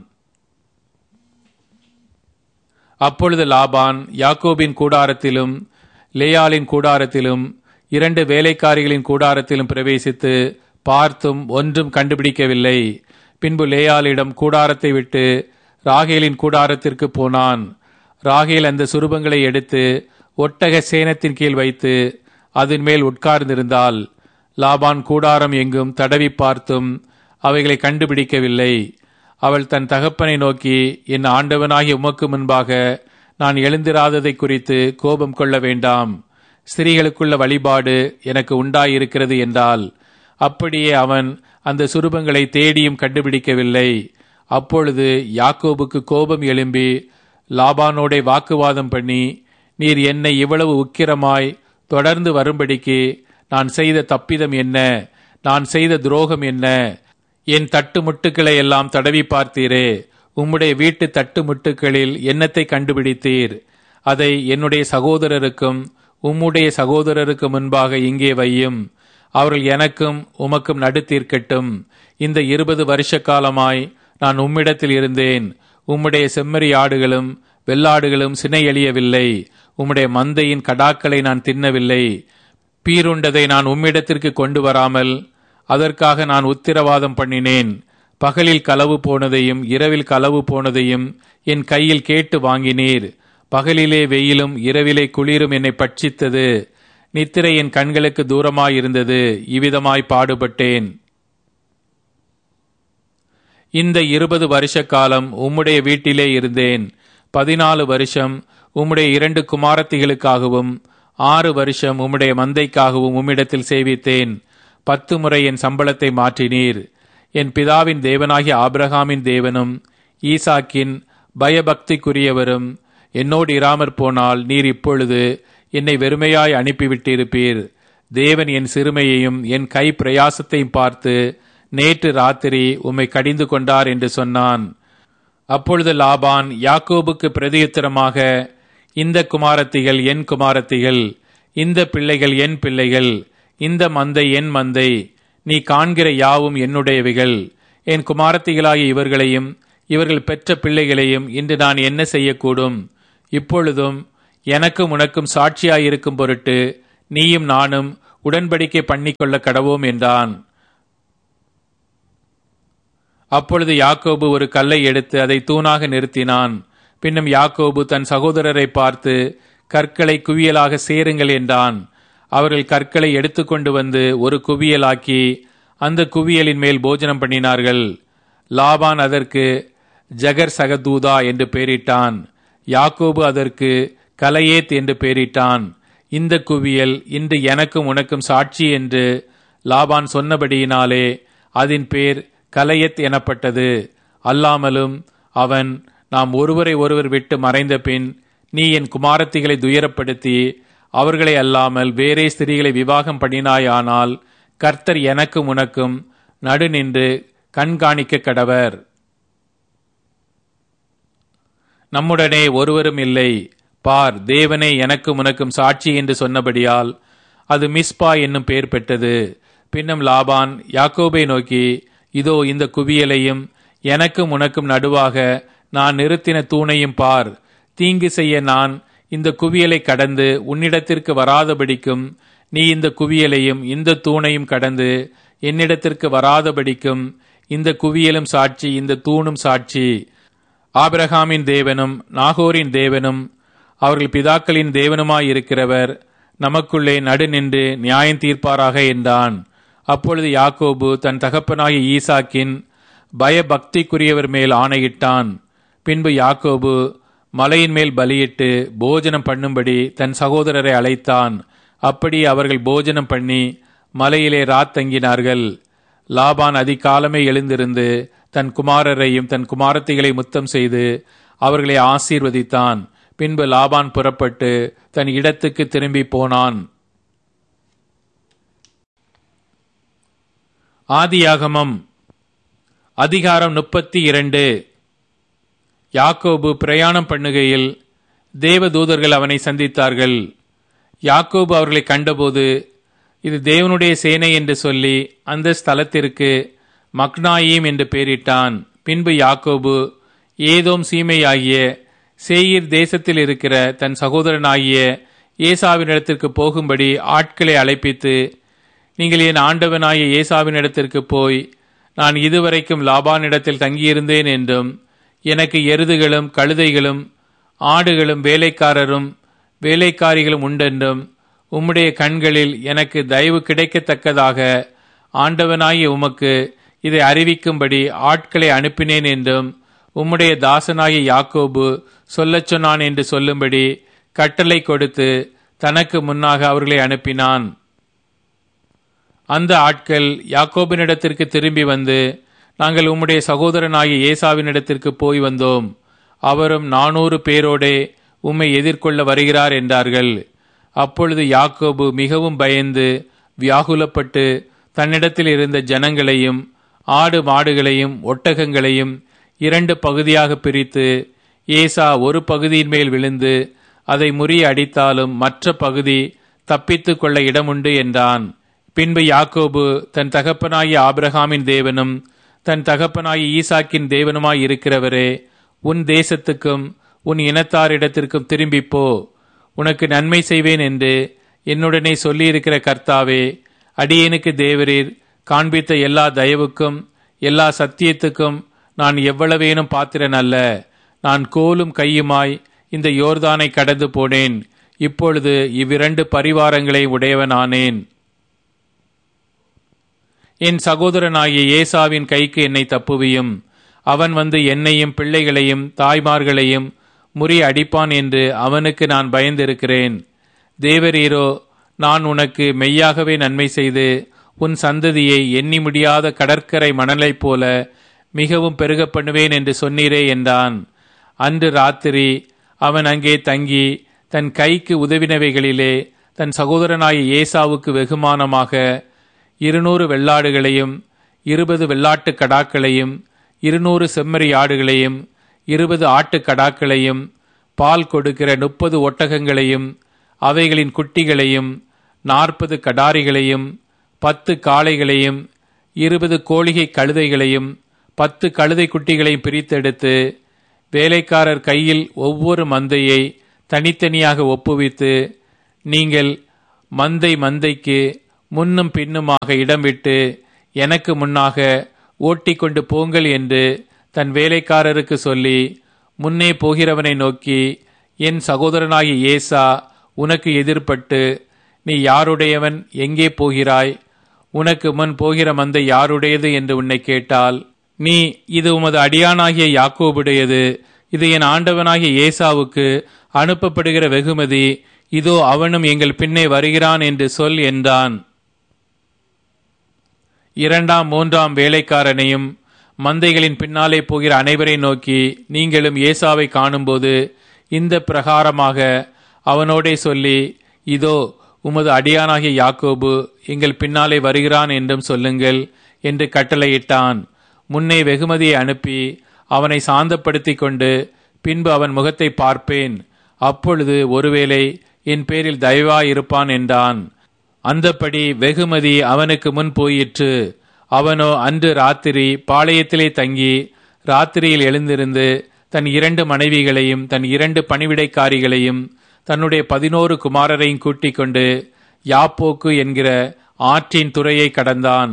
அப்பொழுது லாபான் யாக்கோபின் கூடாரத்திலும் லேயாலின் கூடாரத்திலும் இரண்டு வேலைக்காரிகளின் கூடாரத்திலும் பிரவேசித்து பார்த்தும் ஒன்றும் கண்டுபிடிக்கவில்லை பின்பு லேயாலிடம் கூடாரத்தை விட்டு ராகேலின் கூடாரத்திற்கு போனான் ராகேல் அந்த சுரூபங்களை எடுத்து ஒட்டக சேனத்தின் கீழ் வைத்து அதன் மேல் உட்கார்ந்திருந்தால் லாபான் கூடாரம் எங்கும் தடவி பார்த்தும் அவைகளை கண்டுபிடிக்கவில்லை அவள் தன் தகப்பனை நோக்கி என் ஆண்டவனாகிய உமக்கு முன்பாக நான் எழுந்திராததை குறித்து கோபம் கொள்ள வேண்டாம் ஸ்திரீகளுக்குள்ள வழிபாடு எனக்கு உண்டாயிருக்கிறது என்றால் அப்படியே அவன் அந்த சுரூபங்களை தேடியும் கண்டுபிடிக்கவில்லை அப்பொழுது யாக்கோபுக்கு கோபம் எழும்பி லாபானோடே வாக்குவாதம் பண்ணி நீர் என்னை இவ்வளவு உக்கிரமாய் தொடர்ந்து வரும்படிக்கு நான் செய்த தப்பிதம் என்ன நான் செய்த துரோகம் என்ன என் தட்டு முட்டுக்களை எல்லாம் தடவி பார்த்தீரே உம்முடைய வீட்டு தட்டு முட்டுக்களில் என்னத்தை கண்டுபிடித்தீர் அதை என்னுடைய சகோதரருக்கும் உம்முடைய சகோதரருக்கு முன்பாக இங்கே வையும் அவர்கள் எனக்கும் உமக்கும் நடுத்தீர்க்கட்டும் இந்த இருபது வருஷ காலமாய் நான் உம்மிடத்தில் இருந்தேன் உம்முடைய செம்மறி ஆடுகளும் வெள்ளாடுகளும் சினை எழியவில்லை உம்முடைய மந்தையின் கடாக்களை நான் தின்னவில்லை பீருண்டதை நான் உம்மிடத்திற்கு கொண்டு வராமல் அதற்காக நான் உத்திரவாதம் பண்ணினேன் பகலில் களவு போனதையும் இரவில் களவு போனதையும் என் கையில் கேட்டு வாங்கினீர் பகலிலே வெயிலும் இரவிலே குளிரும் என்னை பட்சித்தது நித்திரை என் கண்களுக்கு தூரமாயிருந்தது இவ்விதமாய் பாடுபட்டேன் இந்த இருபது வருஷ காலம் உம்முடைய வீட்டிலே இருந்தேன் பதினாலு வருஷம் உம்முடைய இரண்டு குமாரத்திகளுக்காகவும் ஆறு வருஷம் உம்முடைய மந்தைக்காகவும் உம்மிடத்தில் சேவித்தேன் பத்து முறை என் சம்பளத்தை மாற்றினீர் என் பிதாவின் தேவனாகிய ஆபிரகாமின் தேவனும் ஈசாக்கின் பயபக்திக்குரியவரும் என்னோடு இராமற் போனால் நீர் இப்பொழுது என்னை வெறுமையாய் அனுப்பிவிட்டிருப்பீர் தேவன் என் சிறுமையையும் என் கை பிரயாசத்தையும் பார்த்து நேற்று ராத்திரி உம்மை கடிந்து கொண்டார் என்று சொன்னான் அப்பொழுது லாபான் யாக்கோபுக்கு பிரதியுத்தரமாக இந்த குமாரத்திகள் என் குமாரத்திகள் இந்த பிள்ளைகள் என் பிள்ளைகள் இந்த மந்தை என் மந்தை நீ காண்கிற யாவும் என்னுடையவைகள் என் குமாரத்திகளாகிய இவர்களையும் இவர்கள் பெற்ற பிள்ளைகளையும் இன்று நான் என்ன செய்யக்கூடும் இப்பொழுதும் எனக்கும் உனக்கும் சாட்சியாயிருக்கும் பொருட்டு நீயும் நானும் உடன்படிக்கை பண்ணிக்கொள்ள கடவோம் என்றான் அப்பொழுது யாக்கோபு ஒரு கல்லை எடுத்து அதை தூணாக நிறுத்தினான் பின்னும் யாக்கோபு தன் சகோதரரை பார்த்து கற்களை குவியலாக சேருங்கள் என்றான் அவர்கள் கற்களை எடுத்துக்கொண்டு வந்து ஒரு குவியலாக்கி அந்த குவியலின் மேல் போஜனம் பண்ணினார்கள் லாபான் அதற்கு ஜகர் சகதூதா என்று பெயரிட்டான் யாக்கோபு அதற்கு கலையேத் என்று பெயரிட்டான் இந்த குவியல் இன்று எனக்கும் உனக்கும் சாட்சி என்று லாபான் சொன்னபடியினாலே அதன் பேர் கலையத் எனப்பட்டது அல்லாமலும் அவன் நாம் ஒருவரை ஒருவர் விட்டு மறைந்த பின் நீ என் குமாரத்திகளை துயரப்படுத்தி அவர்களை அல்லாமல் வேறே ஸ்திரீகளை விவாகம் பண்ணினாயானால் கர்த்தர் எனக்கும் உனக்கும் நடு நின்று கண்காணிக்க கடவர் நம்முடனே ஒருவரும் இல்லை பார் தேவனே எனக்கும் உனக்கும் சாட்சி என்று சொன்னபடியால் அது மிஸ்பா என்னும் பெயர் பெற்றது பின்னும் லாபான் யாக்கோபை நோக்கி இதோ இந்த குவியலையும் எனக்கும் உனக்கும் நடுவாக நான் நிறுத்தின தூணையும் பார் தீங்கு செய்ய நான் இந்த குவியலை கடந்து உன்னிடத்திற்கு வராதபடிக்கும் நீ இந்த குவியலையும் இந்த தூணையும் கடந்து என்னிடத்திற்கு வராதபடிக்கும் இந்த குவியலும் சாட்சி இந்த தூணும் சாட்சி ஆபிரகாமின் தேவனும் நாகோரின் தேவனும் அவர்கள் பிதாக்களின் தேவனுமாயிருக்கிறவர் நமக்குள்ளே நடு நின்று நியாயம் தீர்ப்பாராக என்றான் அப்பொழுது யாக்கோபு தன் தகப்பனாகிய ஈசாக்கின் பயபக்திக்குரியவர் மேல் ஆணையிட்டான் பின்பு யாக்கோபு மலையின் மேல் பலியிட்டு போஜனம் பண்ணும்படி தன் சகோதரரை அழைத்தான் அப்படி அவர்கள் போஜனம் பண்ணி மலையிலே ராத்தங்கினார்கள் லாபான் அதிகாலமே எழுந்திருந்து தன் குமாரரையும் தன் குமாரத்திகளை முத்தம் செய்து அவர்களை ஆசீர்வதித்தான் பின்பு லாபான் புறப்பட்டு தன் இடத்துக்கு திரும்பி போனான் ஆதியாகமம் அதிகாரம் முப்பத்தி இரண்டு யாக்கோபு பிரயாணம் பண்ணுகையில் தேவதூதர்கள் அவனை சந்தித்தார்கள் யாக்கோபு அவர்களை கண்டபோது இது தேவனுடைய சேனை என்று சொல்லி அந்த ஸ்தலத்திற்கு மக்னாயீம் என்று பெயரிட்டான் பின்பு யாக்கோபு ஏதோம் சீமையாகிய சேயீர் தேசத்தில் இருக்கிற தன் சகோதரனாகிய ஏசாவினிடத்திற்கு போகும்படி ஆட்களை அழைப்பித்து நீங்கள் என் ஆண்டவனாகிய ஏசாவினிடத்திற்கு போய் நான் இதுவரைக்கும் லாபானிடத்தில் தங்கியிருந்தேன் என்றும் எனக்கு எருதுகளும் கழுதைகளும் ஆடுகளும் வேலைக்காரரும் வேலைக்காரிகளும் உண்டென்றும் உம்முடைய கண்களில் எனக்கு தயவு கிடைக்கத்தக்கதாக ஆண்டவனாகிய உமக்கு இதை அறிவிக்கும்படி ஆட்களை அனுப்பினேன் என்றும் உம்முடைய தாசனாகிய யாக்கோபு சொல்லச் சொன்னான் என்று சொல்லும்படி கட்டளை கொடுத்து தனக்கு முன்னாக அவர்களை அனுப்பினான் அந்த ஆட்கள் யாக்கோபினிடத்திற்கு திரும்பி வந்து நாங்கள் உம்முடைய சகோதரனாகிய ஏசாவினிடத்திற்கு போய் வந்தோம் அவரும் நானூறு பேரோடே உம்மை எதிர்கொள்ள வருகிறார் என்றார்கள் அப்பொழுது யாக்கோபு மிகவும் பயந்து வியாகுலப்பட்டு தன்னிடத்தில் இருந்த ஜனங்களையும் ஆடு மாடுகளையும் ஒட்டகங்களையும் இரண்டு பகுதியாக பிரித்து ஏசா ஒரு பகுதியின் மேல் விழுந்து அதை முறிய அடித்தாலும் மற்ற பகுதி தப்பித்து கொள்ள இடமுண்டு என்றான் பின்பு யாக்கோபு தன் தகப்பனாகிய ஆபிரகாமின் தேவனும் தன் தகப்பனாகிய ஈசாக்கின் தேவனுமாய் இருக்கிறவரே உன் தேசத்துக்கும் உன் இனத்தாரிடத்திற்கும் திரும்பிப் போ உனக்கு நன்மை செய்வேன் என்று என்னுடனே சொல்லியிருக்கிற கர்த்தாவே அடியேனுக்கு தேவரீர் காண்பித்த எல்லா தயவுக்கும் எல்லா சத்தியத்துக்கும் நான் எவ்வளவேனும் பாத்திரன் அல்ல நான் கோலும் கையுமாய் இந்த யோர்தானை கடந்து போனேன் இப்பொழுது இவ்விரண்டு பரிவாரங்களை உடையவனானேன் என் சகோதரனாகிய ஏசாவின் கைக்கு என்னை தப்புவியும் அவன் வந்து என்னையும் பிள்ளைகளையும் தாய்மார்களையும் முறி அடிப்பான் என்று அவனுக்கு நான் பயந்திருக்கிறேன் தேவரீரோ நான் உனக்கு மெய்யாகவே நன்மை செய்து உன் சந்ததியை எண்ணி முடியாத கடற்கரை மணலைப் போல மிகவும் பெருக பண்ணுவேன் என்று சொன்னீரே என்றான் அன்று ராத்திரி அவன் அங்கே தங்கி தன் கைக்கு உதவினவைகளிலே தன் சகோதரனாய ஏசாவுக்கு வெகுமானமாக இருநூறு வெள்ளாடுகளையும் இருபது வெள்ளாட்டு கடாக்களையும் இருநூறு செம்மறி ஆடுகளையும் இருபது ஆட்டு கடாக்களையும் பால் கொடுக்கிற முப்பது ஒட்டகங்களையும் அவைகளின் குட்டிகளையும் நாற்பது கடாரிகளையும் பத்து காளைகளையும் இருபது கோழிகை கழுதைகளையும் பத்து கழுதை குட்டிகளையும் பிரித்தெடுத்து வேலைக்காரர் கையில் ஒவ்வொரு மந்தையை தனித்தனியாக ஒப்புவித்து நீங்கள் மந்தை மந்தைக்கு முன்னும் பின்னுமாக இடம் விட்டு எனக்கு முன்னாக ஓட்டிக்கொண்டு போங்கள் என்று தன் வேலைக்காரருக்கு சொல்லி முன்னே போகிறவனை நோக்கி என் சகோதரனாகிய ஏசா உனக்கு எதிர்ப்பட்டு நீ யாருடையவன் எங்கே போகிறாய் உனக்கு முன் போகிற மந்தை யாருடையது என்று உன்னை கேட்டால் நீ இது உமது அடியானாகிய யாக்கோபுடையது இது என் ஆண்டவனாகிய ஏசாவுக்கு அனுப்பப்படுகிற வெகுமதி இதோ அவனும் எங்கள் பின்னே வருகிறான் என்று சொல் என்றான் இரண்டாம் மூன்றாம் வேலைக்காரனையும் மந்தைகளின் பின்னாலே போகிற அனைவரை நோக்கி நீங்களும் ஏசாவை காணும்போது இந்த பிரகாரமாக அவனோடே சொல்லி இதோ உமது அடியானாகிய யாக்கோபு எங்கள் பின்னாலே வருகிறான் என்றும் சொல்லுங்கள் என்று கட்டளையிட்டான் முன்னே வெகுமதியை அனுப்பி அவனை சாந்தப்படுத்தி கொண்டு பின்பு அவன் முகத்தை பார்ப்பேன் அப்பொழுது ஒருவேளை என் பேரில் தயவாயிருப்பான் என்றான் அந்தப்படி வெகுமதி அவனுக்கு முன் போயிற்று அவனோ அன்று ராத்திரி பாளையத்திலே தங்கி ராத்திரியில் எழுந்திருந்து தன் இரண்டு மனைவிகளையும் தன் இரண்டு பணிவிடைக்காரிகளையும் தன்னுடைய பதினோரு குமாரரையும் கூட்டிக் கொண்டு யாப்போக்கு என்கிற ஆற்றின் துறையை கடந்தான்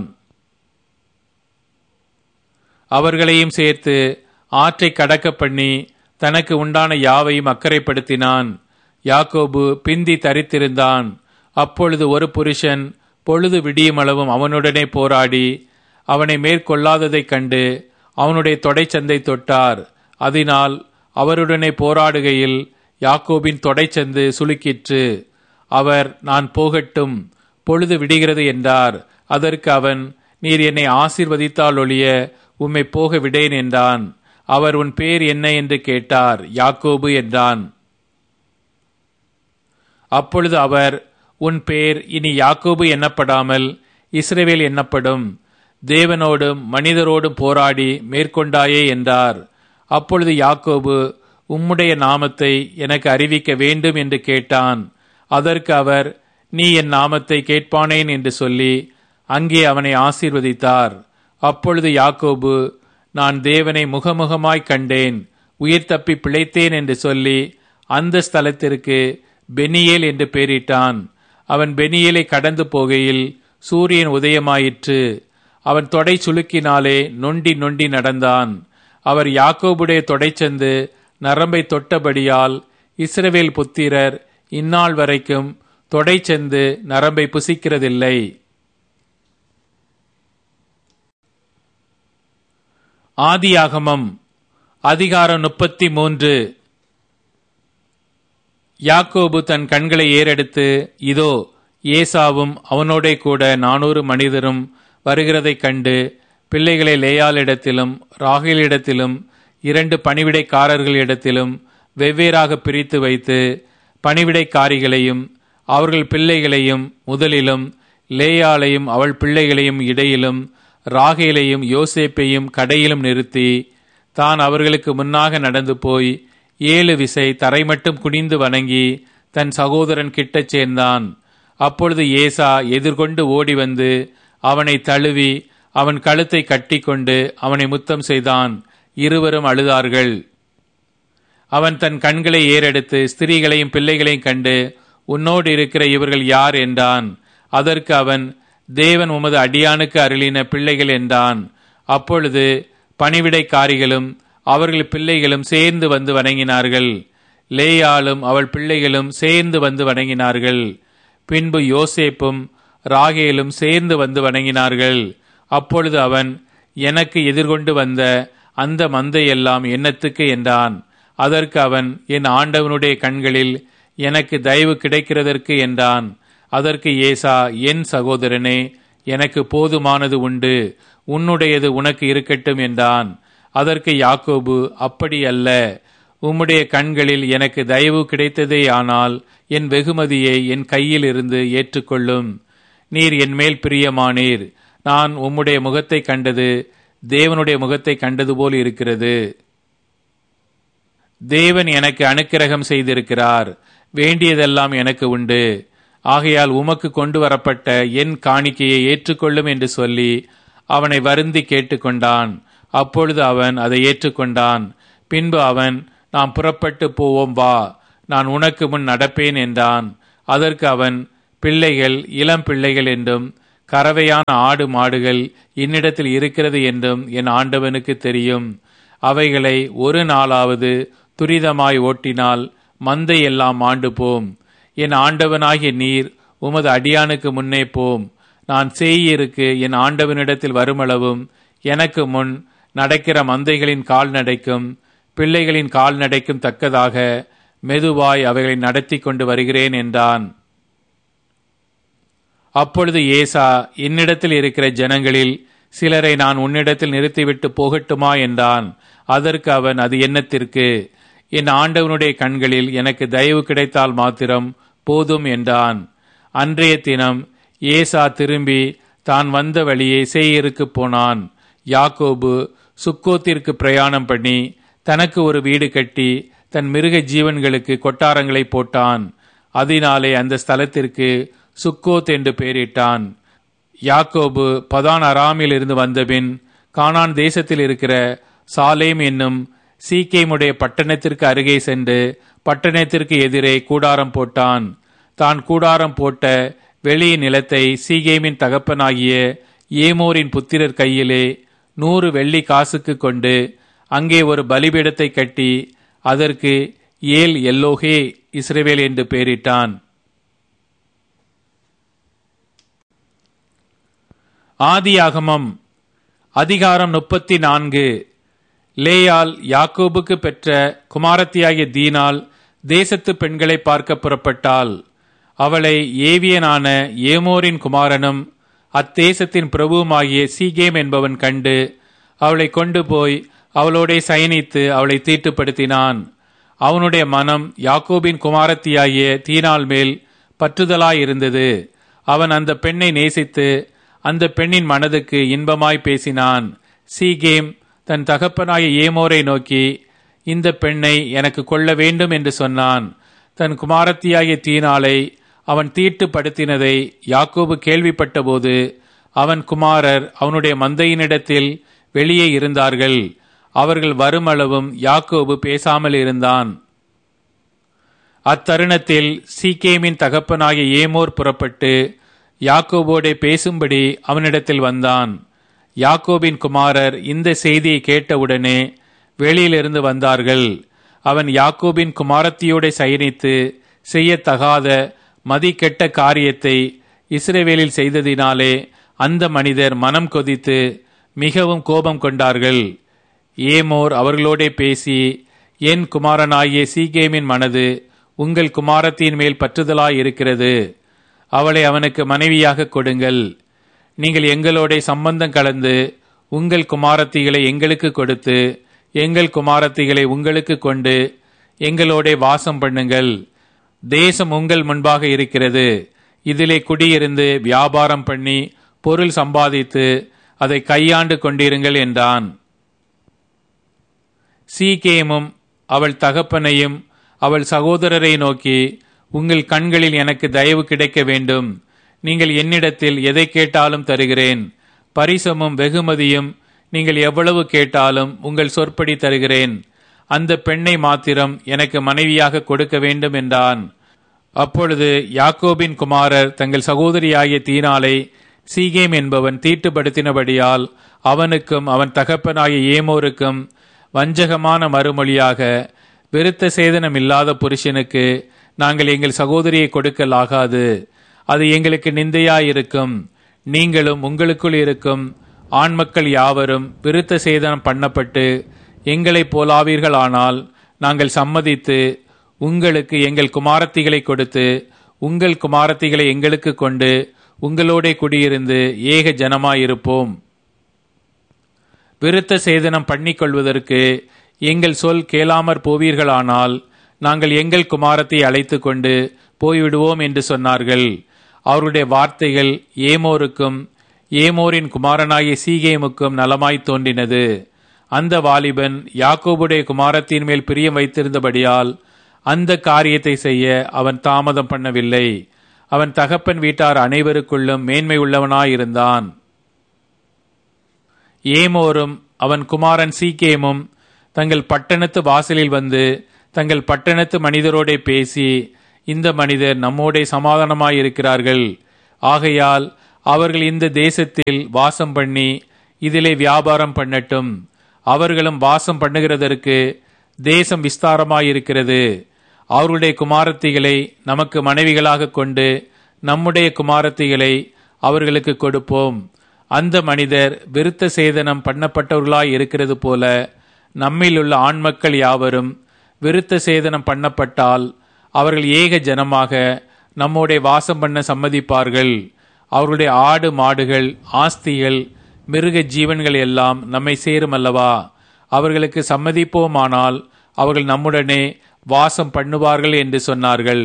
அவர்களையும் சேர்த்து ஆற்றை கடக்க பண்ணி தனக்கு உண்டான யாவையும் அக்கறைப்படுத்தினான் யாக்கோபு பிந்தி தரித்திருந்தான் அப்பொழுது ஒரு புருஷன் பொழுது விடியுமளவும் அவனுடனே போராடி அவனை மேற்கொள்ளாததைக் கண்டு அவனுடைய தொடைச்சந்தை தொட்டார் அதனால் அவருடனே போராடுகையில் யாக்கோபின் தொடைச்சந்து சுளுக்கிற்று அவர் நான் போகட்டும் பொழுது விடுகிறது என்றார் அதற்கு அவன் நீர் என்னை ஆசீர்வதித்தால் ஒழிய உம்மை போக விடேன் என்றான் அவர் உன் பேர் என்ன என்று கேட்டார் யாக்கோபு என்றான் அப்பொழுது அவர் உன் பேர் இனி யாக்கோபு எண்ணப்படாமல் இஸ்ரேவேல் எண்ணப்படும் தேவனோடும் மனிதரோடும் போராடி மேற்கொண்டாயே என்றார் அப்பொழுது யாக்கோபு உம்முடைய நாமத்தை எனக்கு அறிவிக்க வேண்டும் என்று கேட்டான் அதற்கு அவர் நீ என் நாமத்தை கேட்பானேன் என்று சொல்லி அங்கே அவனை ஆசீர்வதித்தார் அப்பொழுது யாக்கோபு நான் தேவனை முகமுகமாய் கண்டேன் உயிர் தப்பி பிழைத்தேன் என்று சொல்லி அந்த ஸ்தலத்திற்கு பெனியேல் என்று பெயரிட்டான் அவன் பெனியேலை கடந்து போகையில் சூரியன் உதயமாயிற்று அவன் தொடை சுளுக்கினாலே நொண்டி நொண்டி நடந்தான் அவர் யாக்கோபுடைய தொடைச்சந்து நரம்பை தொட்டபடியால் இஸ்ரவேல் புத்திரர் இந்நாள் வரைக்கும் தொடைச்சந்து நரம்பை புசிக்கிறதில்லை ஆதியாகமம் அதிகாரம் முப்பத்தி மூன்று யாக்கோபு தன் கண்களை ஏறெடுத்து இதோ ஏசாவும் அவனோடே கூட நானூறு மனிதரும் வருகிறதைக் கண்டு பிள்ளைகளை லேயாளிடத்திலும் ராகிலிடத்திலும் இரண்டு பணிவிடைக்காரர்களிடத்திலும் வெவ்வேறாக பிரித்து வைத்து பணிவிடைக்காரிகளையும் அவர்கள் பிள்ளைகளையும் முதலிலும் லேயாளையும் அவள் பிள்ளைகளையும் இடையிலும் ராகேலையும் யோசேப்பையும் கடையிலும் நிறுத்தி தான் அவர்களுக்கு முன்னாக நடந்து போய் ஏழு விசை தரை மட்டும் குனிந்து வணங்கி தன் சகோதரன் கிட்டச் சேர்ந்தான் அப்பொழுது ஏசா எதிர்கொண்டு ஓடி வந்து அவனை தழுவி அவன் கழுத்தை கட்டிக்கொண்டு அவனை முத்தம் செய்தான் இருவரும் அழுதார்கள் அவன் தன் கண்களை ஏறெடுத்து ஸ்திரீகளையும் பிள்ளைகளையும் கண்டு உன்னோடு இருக்கிற இவர்கள் யார் என்றான் அதற்கு அவன் தேவன் உமது அடியானுக்கு அருளின பிள்ளைகள் என்றான் அப்பொழுது பணிவிடைக்காரிகளும் அவர்கள் பிள்ளைகளும் சேர்ந்து வந்து வணங்கினார்கள் லேயாளும் அவள் பிள்ளைகளும் சேர்ந்து வந்து வணங்கினார்கள் பின்பு யோசேப்பும் ராகேலும் சேர்ந்து வந்து வணங்கினார்கள் அப்பொழுது அவன் எனக்கு எதிர்கொண்டு வந்த அந்த மந்தையெல்லாம் என்னத்துக்கு என்றான் அதற்கு அவன் என் ஆண்டவனுடைய கண்களில் எனக்கு தயவு கிடைக்கிறதற்கு என்றான் அதற்கு ஏசா என் சகோதரனே எனக்கு போதுமானது உண்டு உன்னுடையது உனக்கு இருக்கட்டும் என்றான் அதற்கு யாக்கோபு அப்படி அல்ல உம்முடைய கண்களில் எனக்கு தயவு கிடைத்ததே ஆனால் என் வெகுமதியை என் கையில் இருந்து ஏற்றுக்கொள்ளும் நீர் என் மேல் பிரியமானீர் நான் உம்முடைய முகத்தை கண்டது தேவனுடைய முகத்தை கண்டது போல் இருக்கிறது தேவன் எனக்கு அனுக்கிரகம் செய்திருக்கிறார் வேண்டியதெல்லாம் எனக்கு உண்டு ஆகையால் உமக்கு கொண்டு வரப்பட்ட என் காணிக்கையை ஏற்றுக்கொள்ளும் என்று சொல்லி அவனை வருந்தி கேட்டுக்கொண்டான் அப்பொழுது அவன் அதை ஏற்றுக்கொண்டான் பின்பு அவன் நாம் புறப்பட்டு போவோம் வா நான் உனக்கு முன் நடப்பேன் என்றான் அதற்கு அவன் பிள்ளைகள் இளம் பிள்ளைகள் என்றும் கறவையான ஆடு மாடுகள் என்னிடத்தில் இருக்கிறது என்றும் என் ஆண்டவனுக்கு தெரியும் அவைகளை ஒரு நாளாவது துரிதமாய் ஓட்டினால் மந்தை எல்லாம் ஆண்டு போம் என் ஆண்டவனாகிய நீர் உமது அடியானுக்கு முன்னே போம் நான் சேயிருக்கு என் ஆண்டவனிடத்தில் வருமளவும் எனக்கு முன் நடக்கிற மந்தைகளின் கால்நடைக்கும் பிள்ளைகளின் கால்நடைக்கும் தக்கதாக மெதுவாய் அவைகளை நடத்தி கொண்டு வருகிறேன் என்றான் அப்பொழுது ஏசா என்னிடத்தில் இருக்கிற ஜனங்களில் சிலரை நான் உன்னிடத்தில் நிறுத்திவிட்டு போகட்டுமா என்றான் அதற்கு அவன் அது என்னத்திற்கு என் ஆண்டவனுடைய கண்களில் எனக்கு தயவு கிடைத்தால் மாத்திரம் போதும் என்றான் அன்றைய தினம் ஏசா திரும்பி தான் வந்த வழியே சேயருக்கு போனான் யாக்கோபு சுக்கோத்திற்கு பிரயாணம் பண்ணி தனக்கு ஒரு வீடு கட்டி தன் மிருக ஜீவன்களுக்கு கொட்டாரங்களை போட்டான் அதனாலே அந்த ஸ்தலத்திற்கு சுக்கோத் என்று பெயரிட்டான் யாக்கோபு பதான் அராமில் இருந்து வந்தபின் கானான் தேசத்தில் இருக்கிற சாலேம் என்னும் சீக்கேமுடைய பட்டணத்திற்கு அருகே சென்று பட்டணத்திற்கு எதிரே கூடாரம் போட்டான் தான் கூடாரம் போட்ட வெளி நிலத்தை சீகேமின் தகப்பனாகிய ஏமோரின் புத்திரர் கையிலே நூறு வெள்ளி காசுக்கு கொண்டு அங்கே ஒரு பலிபீடத்தை கட்டி அதற்கு ஏல் எல்லோகே இஸ்ரேவேல் என்று பெயரிட்டான் ஆதியாகமம் அதிகாரம் முப்பத்தி நான்கு லேயால் யாக்கோபுக்கு பெற்ற குமாரத்தியாகிய தீனால் தேசத்து பெண்களை பார்க்க புறப்பட்டாள் அவளை ஏவியனான ஏமோரின் குமாரனும் அத்தேசத்தின் பிரபுவுமாகிய சீகேம் என்பவன் கண்டு அவளை கொண்டு போய் அவளோடே சயனித்து அவளை தீட்டுப்படுத்தினான் அவனுடைய மனம் யாக்கோபின் குமாரத்தியாகிய தீனால் மேல் பற்றுதலாயிருந்தது அவன் அந்த பெண்ணை நேசித்து அந்த பெண்ணின் மனதுக்கு இன்பமாய் பேசினான் சீகேம் தன் தகப்பனாய ஏமோரை நோக்கி இந்த பெண்ணை எனக்கு கொள்ள வேண்டும் என்று சொன்னான் தன் குமாரத்தியாகிய தீனாலை அவன் தீட்டுப்படுத்தினதை யாக்கோபு கேள்விப்பட்டபோது அவன் குமாரர் அவனுடைய மந்தையினிடத்தில் வெளியே இருந்தார்கள் அவர்கள் வருமளவும் யாக்கோபு பேசாமல் இருந்தான் அத்தருணத்தில் சீக்கேமின் தகப்பனாகிய ஏமோர் புறப்பட்டு யாக்கோபோடே பேசும்படி அவனிடத்தில் வந்தான் யாக்கோபின் குமாரர் இந்த செய்தியை கேட்டவுடனே வெளியிலிருந்து வந்தார்கள் அவன் யாக்கோபின் குமாரத்தியோட சயனித்து செய்யத்தகாத மதிக்கெட்ட காரியத்தை இஸ்ரேவேலில் செய்ததினாலே அந்த மனிதர் மனம் கொதித்து மிகவும் கோபம் கொண்டார்கள் ஏமோர் அவர்களோடே பேசி என் குமாரனாகிய சீகேமின் மனது உங்கள் குமாரத்தின் மேல் பற்றுதலாய் இருக்கிறது அவளை அவனுக்கு மனைவியாக கொடுங்கள் நீங்கள் எங்களோட சம்பந்தம் கலந்து உங்கள் குமாரத்திகளை எங்களுக்கு கொடுத்து எங்கள் குமாரத்திகளை உங்களுக்கு கொண்டு எங்களோட வாசம் பண்ணுங்கள் தேசம் உங்கள் முன்பாக இருக்கிறது இதிலே குடியிருந்து வியாபாரம் பண்ணி பொருள் சம்பாதித்து அதை கையாண்டு கொண்டிருங்கள் என்றான் சீகேமும் அவள் தகப்பனையும் அவள் சகோதரரை நோக்கி உங்கள் கண்களில் எனக்கு தயவு கிடைக்க வேண்டும் நீங்கள் என்னிடத்தில் எதை கேட்டாலும் தருகிறேன் பரிசமும் வெகுமதியும் நீங்கள் எவ்வளவு கேட்டாலும் உங்கள் சொற்படி தருகிறேன் அந்த பெண்ணை மாத்திரம் எனக்கு மனைவியாக கொடுக்க வேண்டும் என்றான் அப்பொழுது யாக்கோபின் குமாரர் தங்கள் சகோதரியாகிய தீனாலை சீகேம் என்பவன் தீட்டுப்படுத்தினபடியால் அவனுக்கும் அவன் தகப்பனாகிய ஏமோருக்கும் வஞ்சகமான மறுமொழியாக விருத்த சேதனம் இல்லாத புருஷனுக்கு நாங்கள் எங்கள் சகோதரியை கொடுக்கலாகாது அது எங்களுக்கு நிந்தையாயிருக்கும் நீங்களும் உங்களுக்குள் இருக்கும் ஆண் மக்கள் யாவரும் விருத்த சேதனம் பண்ணப்பட்டு எங்களை போலாவீர்களானால் நாங்கள் சம்மதித்து உங்களுக்கு எங்கள் குமாரத்திகளை கொடுத்து உங்கள் குமாரத்திகளை எங்களுக்கு கொண்டு உங்களோட குடியிருந்து ஏக ஜனமாயிருப்போம் விருத்த சேதனம் பண்ணிக்கொள்வதற்கு எங்கள் சொல் கேளாமற் போவீர்களானால் நாங்கள் எங்கள் குமாரத்தை அழைத்து கொண்டு போய்விடுவோம் என்று சொன்னார்கள் அவருடைய வார்த்தைகள் ஏமோருக்கும் ஏமோரின் குமாரனாகிய சீகேமுக்கும் நலமாய் தோன்றினது அந்த வாலிபன் யாக்கோபுடைய குமாரத்தின் மேல் பிரியம் வைத்திருந்தபடியால் அந்த காரியத்தை செய்ய அவன் தாமதம் பண்ணவில்லை அவன் தகப்பன் வீட்டார் அனைவருக்குள்ளும் மேன்மை உள்ளவனாயிருந்தான் ஏமோரும் அவன் குமாரன் சீக்கேமும் தங்கள் பட்டணத்து வாசலில் வந்து தங்கள் பட்டணத்து மனிதரோடே பேசி இந்த மனிதர் நம்மோடே சமாதானமாயிருக்கிறார்கள் ஆகையால் அவர்கள் இந்த தேசத்தில் வாசம் பண்ணி இதிலே வியாபாரம் பண்ணட்டும் அவர்களும் வாசம் பண்ணுகிறதற்கு தேசம் விஸ்தாரமாயிருக்கிறது அவர்களுடைய குமாரத்திகளை நமக்கு மனைவிகளாக கொண்டு நம்முடைய குமாரத்திகளை அவர்களுக்கு கொடுப்போம் அந்த மனிதர் விருத்த சேதனம் பண்ணப்பட்டவர்களாய் இருக்கிறது போல நம்மில் உள்ள ஆண்மக்கள் யாவரும் விருத்த சேதனம் பண்ணப்பட்டால் அவர்கள் ஏக ஜனமாக நம்மோட வாசம் பண்ண சம்மதிப்பார்கள் அவர்களுடைய ஆடு மாடுகள் ஆஸ்திகள் மிருக ஜீவன்கள் எல்லாம் நம்மை சேரும் அல்லவா அவர்களுக்கு சம்மதிப்போமானால் அவர்கள் நம்முடனே வாசம் பண்ணுவார்கள் என்று சொன்னார்கள்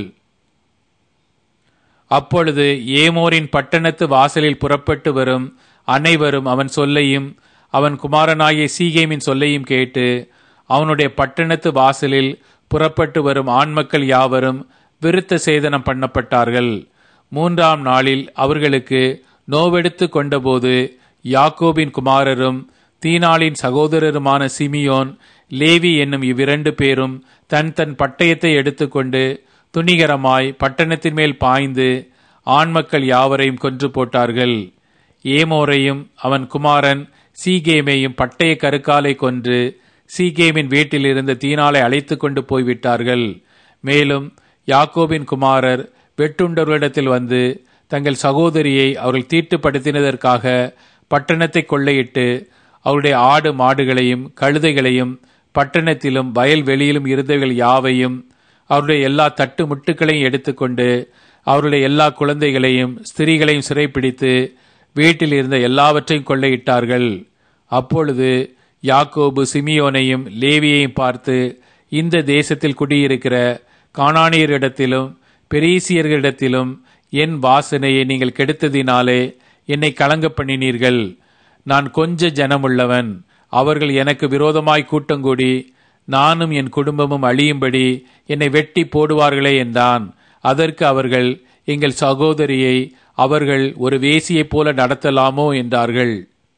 அப்பொழுது ஏமோரின் பட்டணத்து வாசலில் புறப்பட்டு வரும் அனைவரும் அவன் சொல்லையும் அவன் குமாரனாகிய சீகேமின் சொல்லையும் கேட்டு அவனுடைய பட்டணத்து வாசலில் புறப்பட்டு வரும் ஆண்மக்கள் யாவரும் விருத்த சேதனம் பண்ணப்பட்டார்கள் மூன்றாம் நாளில் அவர்களுக்கு நோவெடுத்து கொண்டபோது யாக்கோபின் குமாரரும் தீனாளின் சகோதரருமான சிமியோன் லேவி என்னும் இவ்விரண்டு பேரும் தன் தன் பட்டயத்தை எடுத்துக்கொண்டு துணிகரமாய் பட்டணத்தின் மேல் பாய்ந்து ஆண்மக்கள் யாவரையும் கொன்று போட்டார்கள் ஏமோரையும் அவன் குமாரன் சீகேமையும் பட்டய கருக்காலை கொன்று சீகேமின் வீட்டில் இருந்த தீனாலை அழைத்து கொண்டு போய்விட்டார்கள் மேலும் யாக்கோபின் குமாரர் வெட்டுண்டவர்களிடத்தில் வந்து தங்கள் சகோதரியை அவர்கள் தீட்டுப்படுத்தினதற்காக பட்டணத்தை கொள்ளையிட்டு அவருடைய ஆடு மாடுகளையும் கழுதைகளையும் பட்டணத்திலும் வயல் வெளியிலும் இருந்தவர்கள் யாவையும் அவருடைய எல்லா தட்டு முட்டுகளையும் எடுத்துக்கொண்டு அவருடைய எல்லா குழந்தைகளையும் ஸ்திரீகளையும் சிறைப்பிடித்து வீட்டில் இருந்த எல்லாவற்றையும் கொள்ளையிட்டார்கள் அப்பொழுது யாக்கோபு சிமியோனையும் லேவியையும் பார்த்து இந்த தேசத்தில் குடியிருக்கிற காணானியரிடத்திலும் பெரீசியர்களிடத்திலும் என் வாசனையை நீங்கள் கெடுத்ததினாலே என்னை கலங்க பண்ணினீர்கள் நான் கொஞ்ச ஜனமுள்ளவன் அவர்கள் எனக்கு விரோதமாய் கூட்டங்கூடி நானும் என் குடும்பமும் அழியும்படி என்னை வெட்டி போடுவார்களே என்றான் அதற்கு அவர்கள் எங்கள் சகோதரியை அவர்கள் ஒரு வேசியைப் போல நடத்தலாமோ என்றார்கள்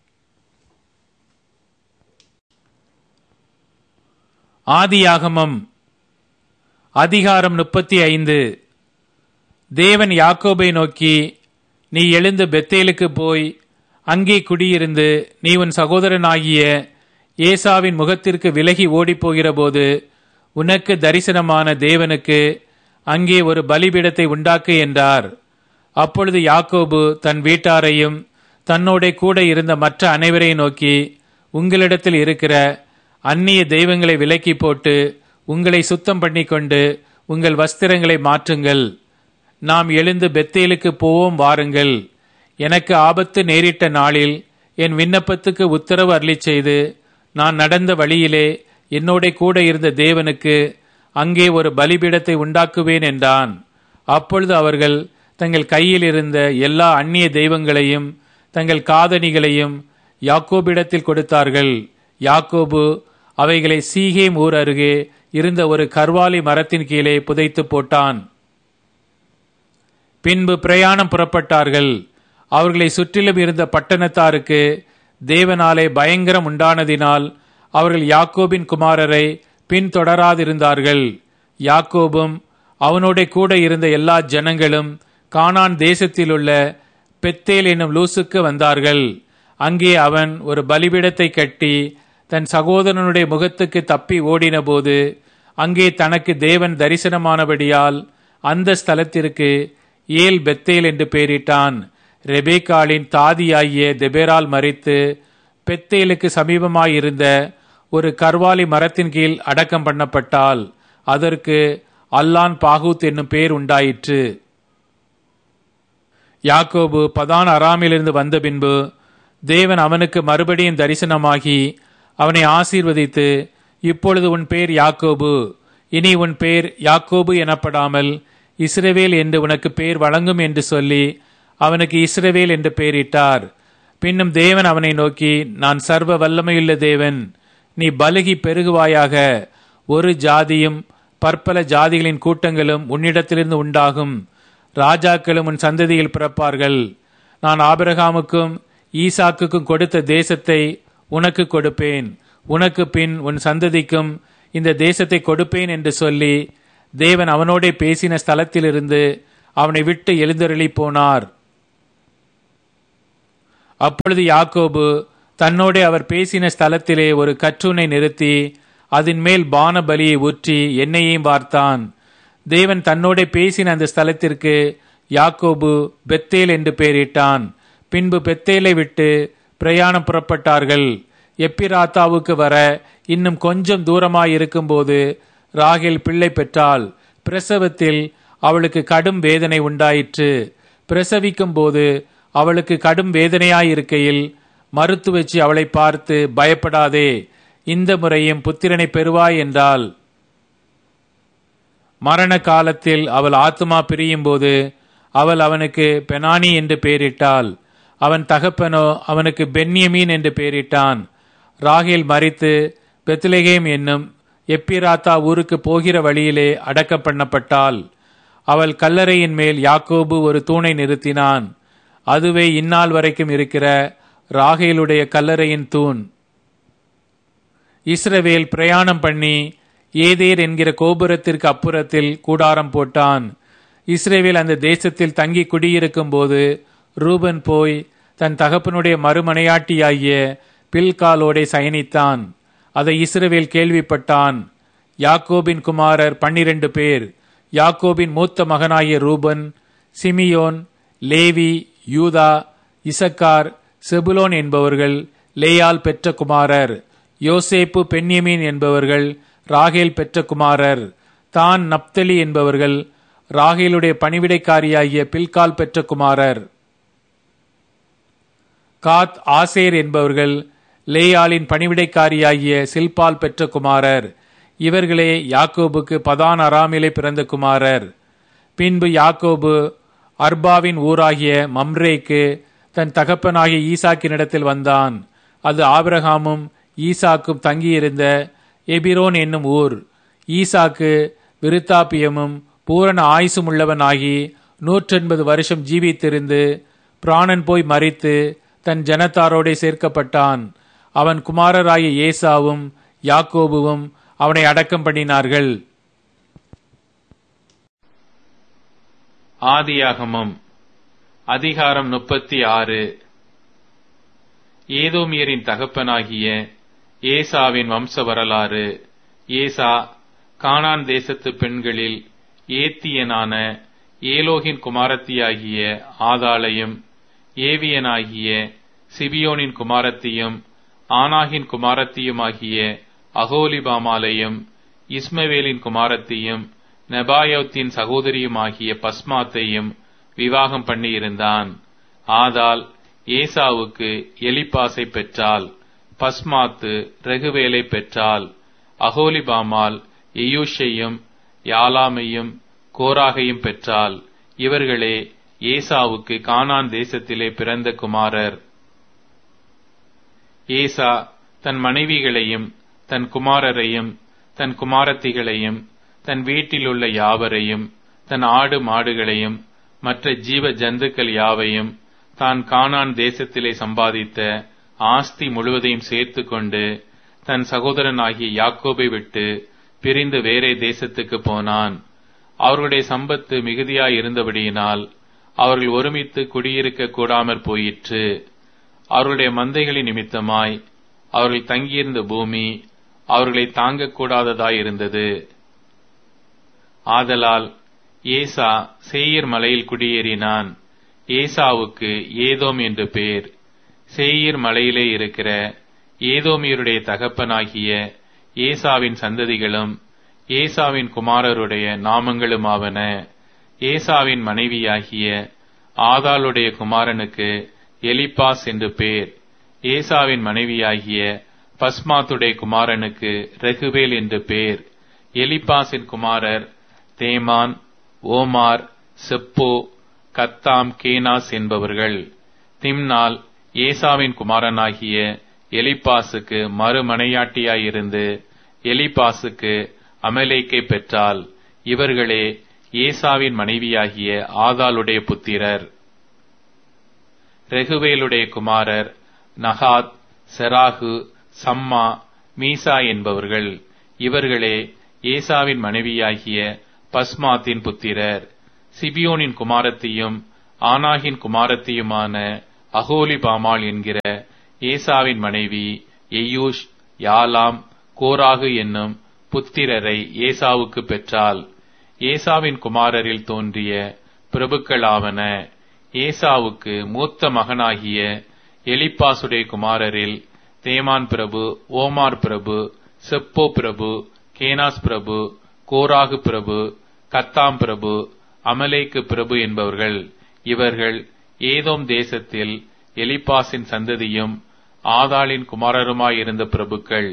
ஆதியாகமம் அதிகாரம் முப்பத்தி ஐந்து தேவன் யாக்கோபை நோக்கி நீ எழுந்து பெத்தேலுக்கு போய் அங்கே குடியிருந்து நீ உன் சகோதரனாகிய ஏசாவின் முகத்திற்கு விலகி ஓடிப்போகிறபோது உனக்கு தரிசனமான தேவனுக்கு அங்கே ஒரு பலிபீடத்தை உண்டாக்கு என்றார் அப்பொழுது யாக்கோபு தன் வீட்டாரையும் தன்னோட கூட இருந்த மற்ற அனைவரையும் நோக்கி உங்களிடத்தில் இருக்கிற அந்நிய தெய்வங்களை விலக்கி போட்டு உங்களை சுத்தம் பண்ணிக்கொண்டு உங்கள் வஸ்திரங்களை மாற்றுங்கள் நாம் எழுந்து பெத்தேலுக்கு போவோம் வாருங்கள் எனக்கு ஆபத்து நேரிட்ட நாளில் என் விண்ணப்பத்துக்கு உத்தரவு அருளி செய்து நான் நடந்த வழியிலே என்னோட கூட இருந்த தேவனுக்கு அங்கே ஒரு பலிபீடத்தை உண்டாக்குவேன் என்றான் அப்பொழுது அவர்கள் தங்கள் கையில் இருந்த எல்லா அந்நிய தெய்வங்களையும் தங்கள் காதணிகளையும் யாக்கோபிடத்தில் கொடுத்தார்கள் யாக்கோபு அவைகளை சீகேம் ஊர் அருகே இருந்த ஒரு கர்வாலி மரத்தின் கீழே புதைத்து போட்டான் பின்பு பிரயாணம் புறப்பட்டார்கள் அவர்களை சுற்றிலும் இருந்த பட்டணத்தாருக்கு தேவனாலே பயங்கரம் உண்டானதினால் அவர்கள் யாக்கோபின் குமாரரை பின்தொடராதிருந்தார்கள் யாக்கோபும் அவனோட கூட இருந்த எல்லா ஜனங்களும் கானான் தேசத்திலுள்ள பெத்தேல் என்னும் லூசுக்கு வந்தார்கள் அங்கே அவன் ஒரு பலிபீடத்தை கட்டி தன் சகோதரனுடைய முகத்துக்கு தப்பி ஓடினபோது அங்கே தனக்கு தேவன் தரிசனமானபடியால் அந்த ஸ்தலத்திற்கு ஏல் பெத்தேல் என்று பெயரிட்டான் ரெபேக்காலின் தாதியாகிய தெபேரால் மறித்து பெத்தேலுக்கு சமீபமாயிருந்த ஒரு கர்வாலி மரத்தின் கீழ் அடக்கம் பண்ணப்பட்டால் அதற்கு அல்லான் பாகூத் என்னும் பெயர் உண்டாயிற்று யாக்கோபு பதான் அராமிலிருந்து வந்த பின்பு தேவன் அவனுக்கு மறுபடியும் தரிசனமாகி அவனை ஆசீர்வதித்து இப்பொழுது உன் பெயர் யாக்கோபு இனி உன் பெயர் யாக்கோபு எனப்படாமல் இஸ்ரவேல் என்று உனக்கு பெயர் வழங்கும் என்று சொல்லி அவனுக்கு இஸ்ரவேல் என்று பெயரிட்டார் பின்னும் தேவன் அவனை நோக்கி நான் சர்வ வல்லமையுள்ள தேவன் நீ பலுகி பெருகுவாயாக ஒரு ஜாதியும் பற்பல ஜாதிகளின் கூட்டங்களும் உன்னிடத்திலிருந்து உண்டாகும் ராஜாக்களும் உன் சந்ததியில் பிறப்பார்கள் நான் ஆபிரகாமுக்கும் ஈசாக்குக்கும் கொடுத்த தேசத்தை உனக்கு கொடுப்பேன் உனக்கு பின் உன் சந்ததிக்கும் இந்த தேசத்தை கொடுப்பேன் என்று சொல்லி தேவன் அவனோடே பேசின ஸ்தலத்திலிருந்து அவனை விட்டு எழுந்தருளி போனார் அப்பொழுது யாக்கோபு தன்னோடே அவர் பேசின ஸ்தலத்திலே ஒரு கற்றுனை நிறுத்தி அதன் மேல் பான பலியை ஊற்றி எண்ணெயையும் வார்த்தான் தேவன் தன்னோடே பேசின அந்த ஸ்தலத்திற்கு யாக்கோபு பெத்தேல் என்று பெயரிட்டான் பின்பு பெத்தேலை விட்டு பிரயாணம் புறப்பட்டார்கள் எப்பிராத்தாவுக்கு வர இன்னும் கொஞ்சம் தூரமாயிருக்கும்போது ராகேல் பிள்ளை பெற்றாள் பிரசவத்தில் அவளுக்கு கடும் வேதனை உண்டாயிற்று பிரசவிக்கும் போது அவளுக்கு கடும் வேதனையாயிருக்கையில் மருத்துவச்சி அவளை பார்த்து பயப்படாதே இந்த முறையும் புத்திரனை பெறுவாய் என்றாள் மரண காலத்தில் அவள் ஆத்மா பிரியும் போது அவள் அவனுக்கு பெனானி என்று பெயரிட்டாள் அவன் தகப்பனோ அவனுக்கு பென்யமீன் என்று பெயரிட்டான் ராகேல் மறித்து பெத்லகேம் என்னும் எப்பிராத்தா ஊருக்கு போகிற வழியிலே அடக்கம் பண்ணப்பட்டாள் அவள் கல்லறையின் மேல் யாக்கோபு ஒரு தூணை நிறுத்தினான் அதுவே இந்நாள் வரைக்கும் இருக்கிற ராகேலுடைய கல்லறையின் தூண் இஸ்ரவேல் பிரயாணம் பண்ணி ஏதேர் என்கிற கோபுரத்திற்கு அப்புறத்தில் கூடாரம் போட்டான் இஸ்ரேவேல் அந்த தேசத்தில் தங்கி குடியிருக்கும் போது ரூபன் போய் தன் தகப்பனுடைய மறுமனையாட்டியாகிய பில்காலோடே சயனித்தான் அதை இஸ்ரவேல் கேள்விப்பட்டான் யாக்கோபின் குமாரர் பன்னிரண்டு பேர் யாக்கோபின் மூத்த மகனாகிய ரூபன் சிமியோன் லேவி யூதா இசக்கார் செபுலோன் என்பவர்கள் லேயால் பெற்ற குமாரர் யோசேப்பு பென்யமீன் என்பவர்கள் ராகேல் பெற்ற குமாரர் தான் நப்தலி என்பவர்கள் ராகேலுடைய பணிவிடைக்காரியாகிய பில்கால் பெற்ற குமாரர் காத் ஆசேர் என்பவர்கள் லேயாலின் பணிவிடைக்காரியாகிய சில்பால் பெற்ற குமாரர் இவர்களே யாக்கோபுக்கு பதான் அராமிலே பிறந்த குமாரர் பின்பு யாக்கோபு அர்பாவின் ஊராகிய மம்ரேக்கு தன் தகப்பனாகிய ஈசாக்கினிடத்தில் வந்தான் அது ஆபிரகாமும் ஈசாக்கும் தங்கியிருந்த எபிரோன் என்னும் ஊர் ஈசாக்கு விருத்தாப்பியமும் பூரண ஆயுசும் உள்ளவனாகி நூற்றெண்பது வருஷம் ஜீவித்திருந்து பிராணன் போய் மறித்து தன் ஜனத்தாரோடே சேர்க்கப்பட்டான் அவன் குமாரராகிய ஏசாவும் யாக்கோபுவும் அவனை அடக்கம் பண்ணினார்கள் ஆதியாகமம் அதிகாரம் முப்பத்தி ஆறு ஏதோமியரின் தகப்பனாகிய ஏசாவின் வம்ச வரலாறு ஏசா கானான் தேசத்து பெண்களில் ஏத்தியனான ஏலோகின் குமாரத்தியாகிய ஆதாளையும் ஏவியனாகிய சிபியோனின் குமாரத்தியும் ஆனாகின் குமாரத்தியுமாகிய அகோலிபாமாலையும் இஸ்மவேலின் குமாரத்தியும் நெபாயோத்தின் சகோதரியுமாகிய பஸ்மாத்தையும் விவாகம் பண்ணியிருந்தான் ஆதால் ஏசாவுக்கு எலிப்பாசை பெற்றாள் பஸ்மாத்து ரகுவேலை பெற்றாள் அகோலிபாமால் எயூஷையும் யாலாமையும் கோராகையும் பெற்றாள் இவர்களே ஏசாவுக்கு கானான் தேசத்திலே பிறந்த குமாரர் ஏசா தன் மனைவிகளையும் தன் குமாரரையும் தன் குமாரத்திகளையும் தன் வீட்டிலுள்ள யாவரையும் தன் ஆடு மாடுகளையும் மற்ற ஜீவ ஜந்துக்கள் யாவையும் தான் கானான் தேசத்திலே சம்பாதித்த ஆஸ்தி முழுவதையும் சேர்த்து கொண்டு தன் சகோதரனாகிய யாக்கோபை விட்டு பிரிந்து வேறே தேசத்துக்கு போனான் அவர்களுடைய சம்பத்து மிகுதியாய் இருந்தபடியினால் அவர்கள் ஒருமித்து குடியிருக்க கூடாமற் போயிற்று அவர்களுடைய மந்தைகளின் நிமித்தமாய் அவர்கள் தங்கியிருந்த பூமி அவர்களை தாங்கக்கூடாததாய் இருந்தது ஆதலால் ஏசா சேயீர் மலையில் குடியேறினான் ஏசாவுக்கு ஏதோம் என்று பேர் சேயீர் மலையிலே இருக்கிற ஏதோமியருடைய தகப்பனாகிய ஏசாவின் சந்ததிகளும் ஏசாவின் குமாரருடைய நாமங்களுமாவன ஏசாவின் மனைவியாகிய ஆதாளுடைய குமாரனுக்கு எலிப்பாஸ் என்று பேர் ஏசாவின் மனைவியாகிய பஸ்மாத்துடைய குமாரனுக்கு ரெகுவேல் என்று பேர் எலிப்பாசின் குமாரர் தேமான் ஓமார் செப்போ கத்தாம் கேனாஸ் என்பவர்கள் திம்னால் ஏசாவின் குமாரனாகிய எலிப்பாசுக்கு மறுமனையாட்டியாயிருந்து எலிப்பாசுக்கு அமலேக்கை பெற்றால் இவர்களே ஏசாவின் மனைவியாகிய ஆதாளுடைய புத்திரர் ரெகுவேலுடைய குமாரர் நகாத் செராகு சம்மா மீசா என்பவர்கள் இவர்களே ஏசாவின் மனைவியாகிய பஸ்மாத்தின் புத்திரர் சிபியோனின் குமாரத்தியும் ஆனாகின் குமாரத்தியுமான அகோலிபாமாள் என்கிற ஏசாவின் மனைவி எயூஷ் யாலாம் கோராகு என்னும் புத்திரரை ஏசாவுக்கு பெற்றாள் ஏசாவின் குமாரரில் தோன்றிய பிரபுக்களாவன ஏசாவுக்கு மூத்த மகனாகிய எலிப்பாசுடைய குமாரரில் தேமான் பிரபு ஓமார் பிரபு செப்போ பிரபு கேனாஸ் பிரபு கோராகு பிரபு கத்தாம் பிரபு அமலேக்கு பிரபு என்பவர்கள் இவர்கள் ஏதோம் தேசத்தில் எலிப்பாசின் சந்ததியும் ஆதாளின் குமாரருமாயிருந்த பிரபுக்கள்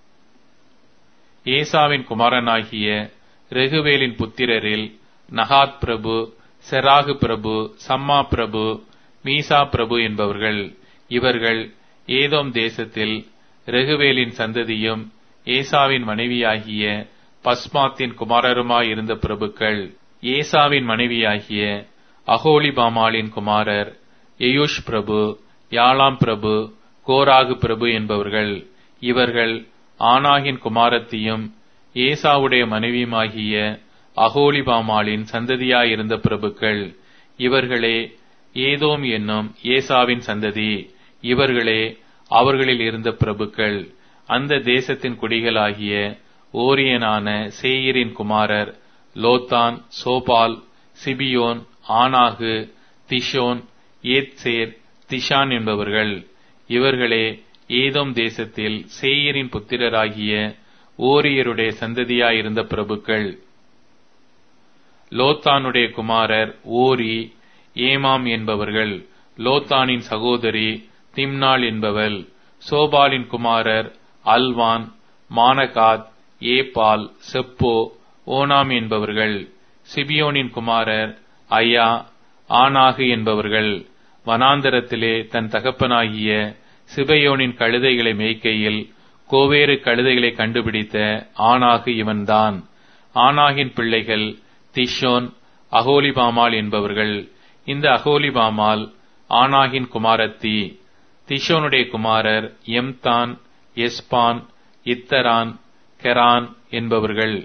ஏசாவின் குமாரனாகிய ரெகுவேலின் புத்திரரில் நகாத் பிரபு செராகு பிரபு சம்மா பிரபு மீசா பிரபு என்பவர்கள் இவர்கள் ஏதோம் தேசத்தில் ரெகுவேலின் சந்ததியும் ஏசாவின் மனைவியாகிய பஸ்மாத்தின் குமாரருமாயிருந்த பிரபுக்கள் ஏசாவின் மனைவியாகிய அகோலிபாமாலின் குமாரர் எயூஷ் பிரபு யாலாம் பிரபு கோராகு பிரபு என்பவர்கள் இவர்கள் ஆனாகின் குமாரத்தியும் ஏசாவுடைய மனைவியுமாகிய அகோலிபாமாலின் சந்ததியாயிருந்த பிரபுக்கள் இவர்களே ஏதோம் என்னும் ஏசாவின் சந்ததி இவர்களே அவர்களில் இருந்த பிரபுக்கள் அந்த தேசத்தின் குடிகளாகிய ஓரியனான சேயிரின் குமாரர் லோத்தான் சோபால் சிபியோன் ஆனாகு திஷோன் ஏத்சேர் திஷான் என்பவர்கள் இவர்களே ஏதோம் தேசத்தில் சேயிரின் புத்திரராகிய ஓரியருடைய சந்ததியாயிருந்த பிரபுக்கள் லோத்தானுடைய குமாரர் ஓரி ஏமாம் என்பவர்கள் லோத்தானின் சகோதரி திம்னாள் என்பவள் சோபாலின் குமாரர் Alvan Manahath Ebal Shepho Onam என்பவர்கள் சிபியோனின் குமாரர் ஐயா ஆனாகு என்பவர்கள் வனாந்தரத்திலே தன் தகப்பனாகிய சிபயோனின் கழுதைகளை மேய்க்கையில் கோவேறு கழுதைகளை கண்டுபிடித்த ஆனாகு இவன்தான் ஆனாகின் பிள்ளைகள் திஷோன் அகோலிபாமால் என்பவர்கள் இந்த அகோலிபாமால் ஆனாகின் குமாரத்தி திஷோனுடைய குமாரர் எம்தான் எஸ்பான் இத்தரான் கெரான் என்பவர்கள்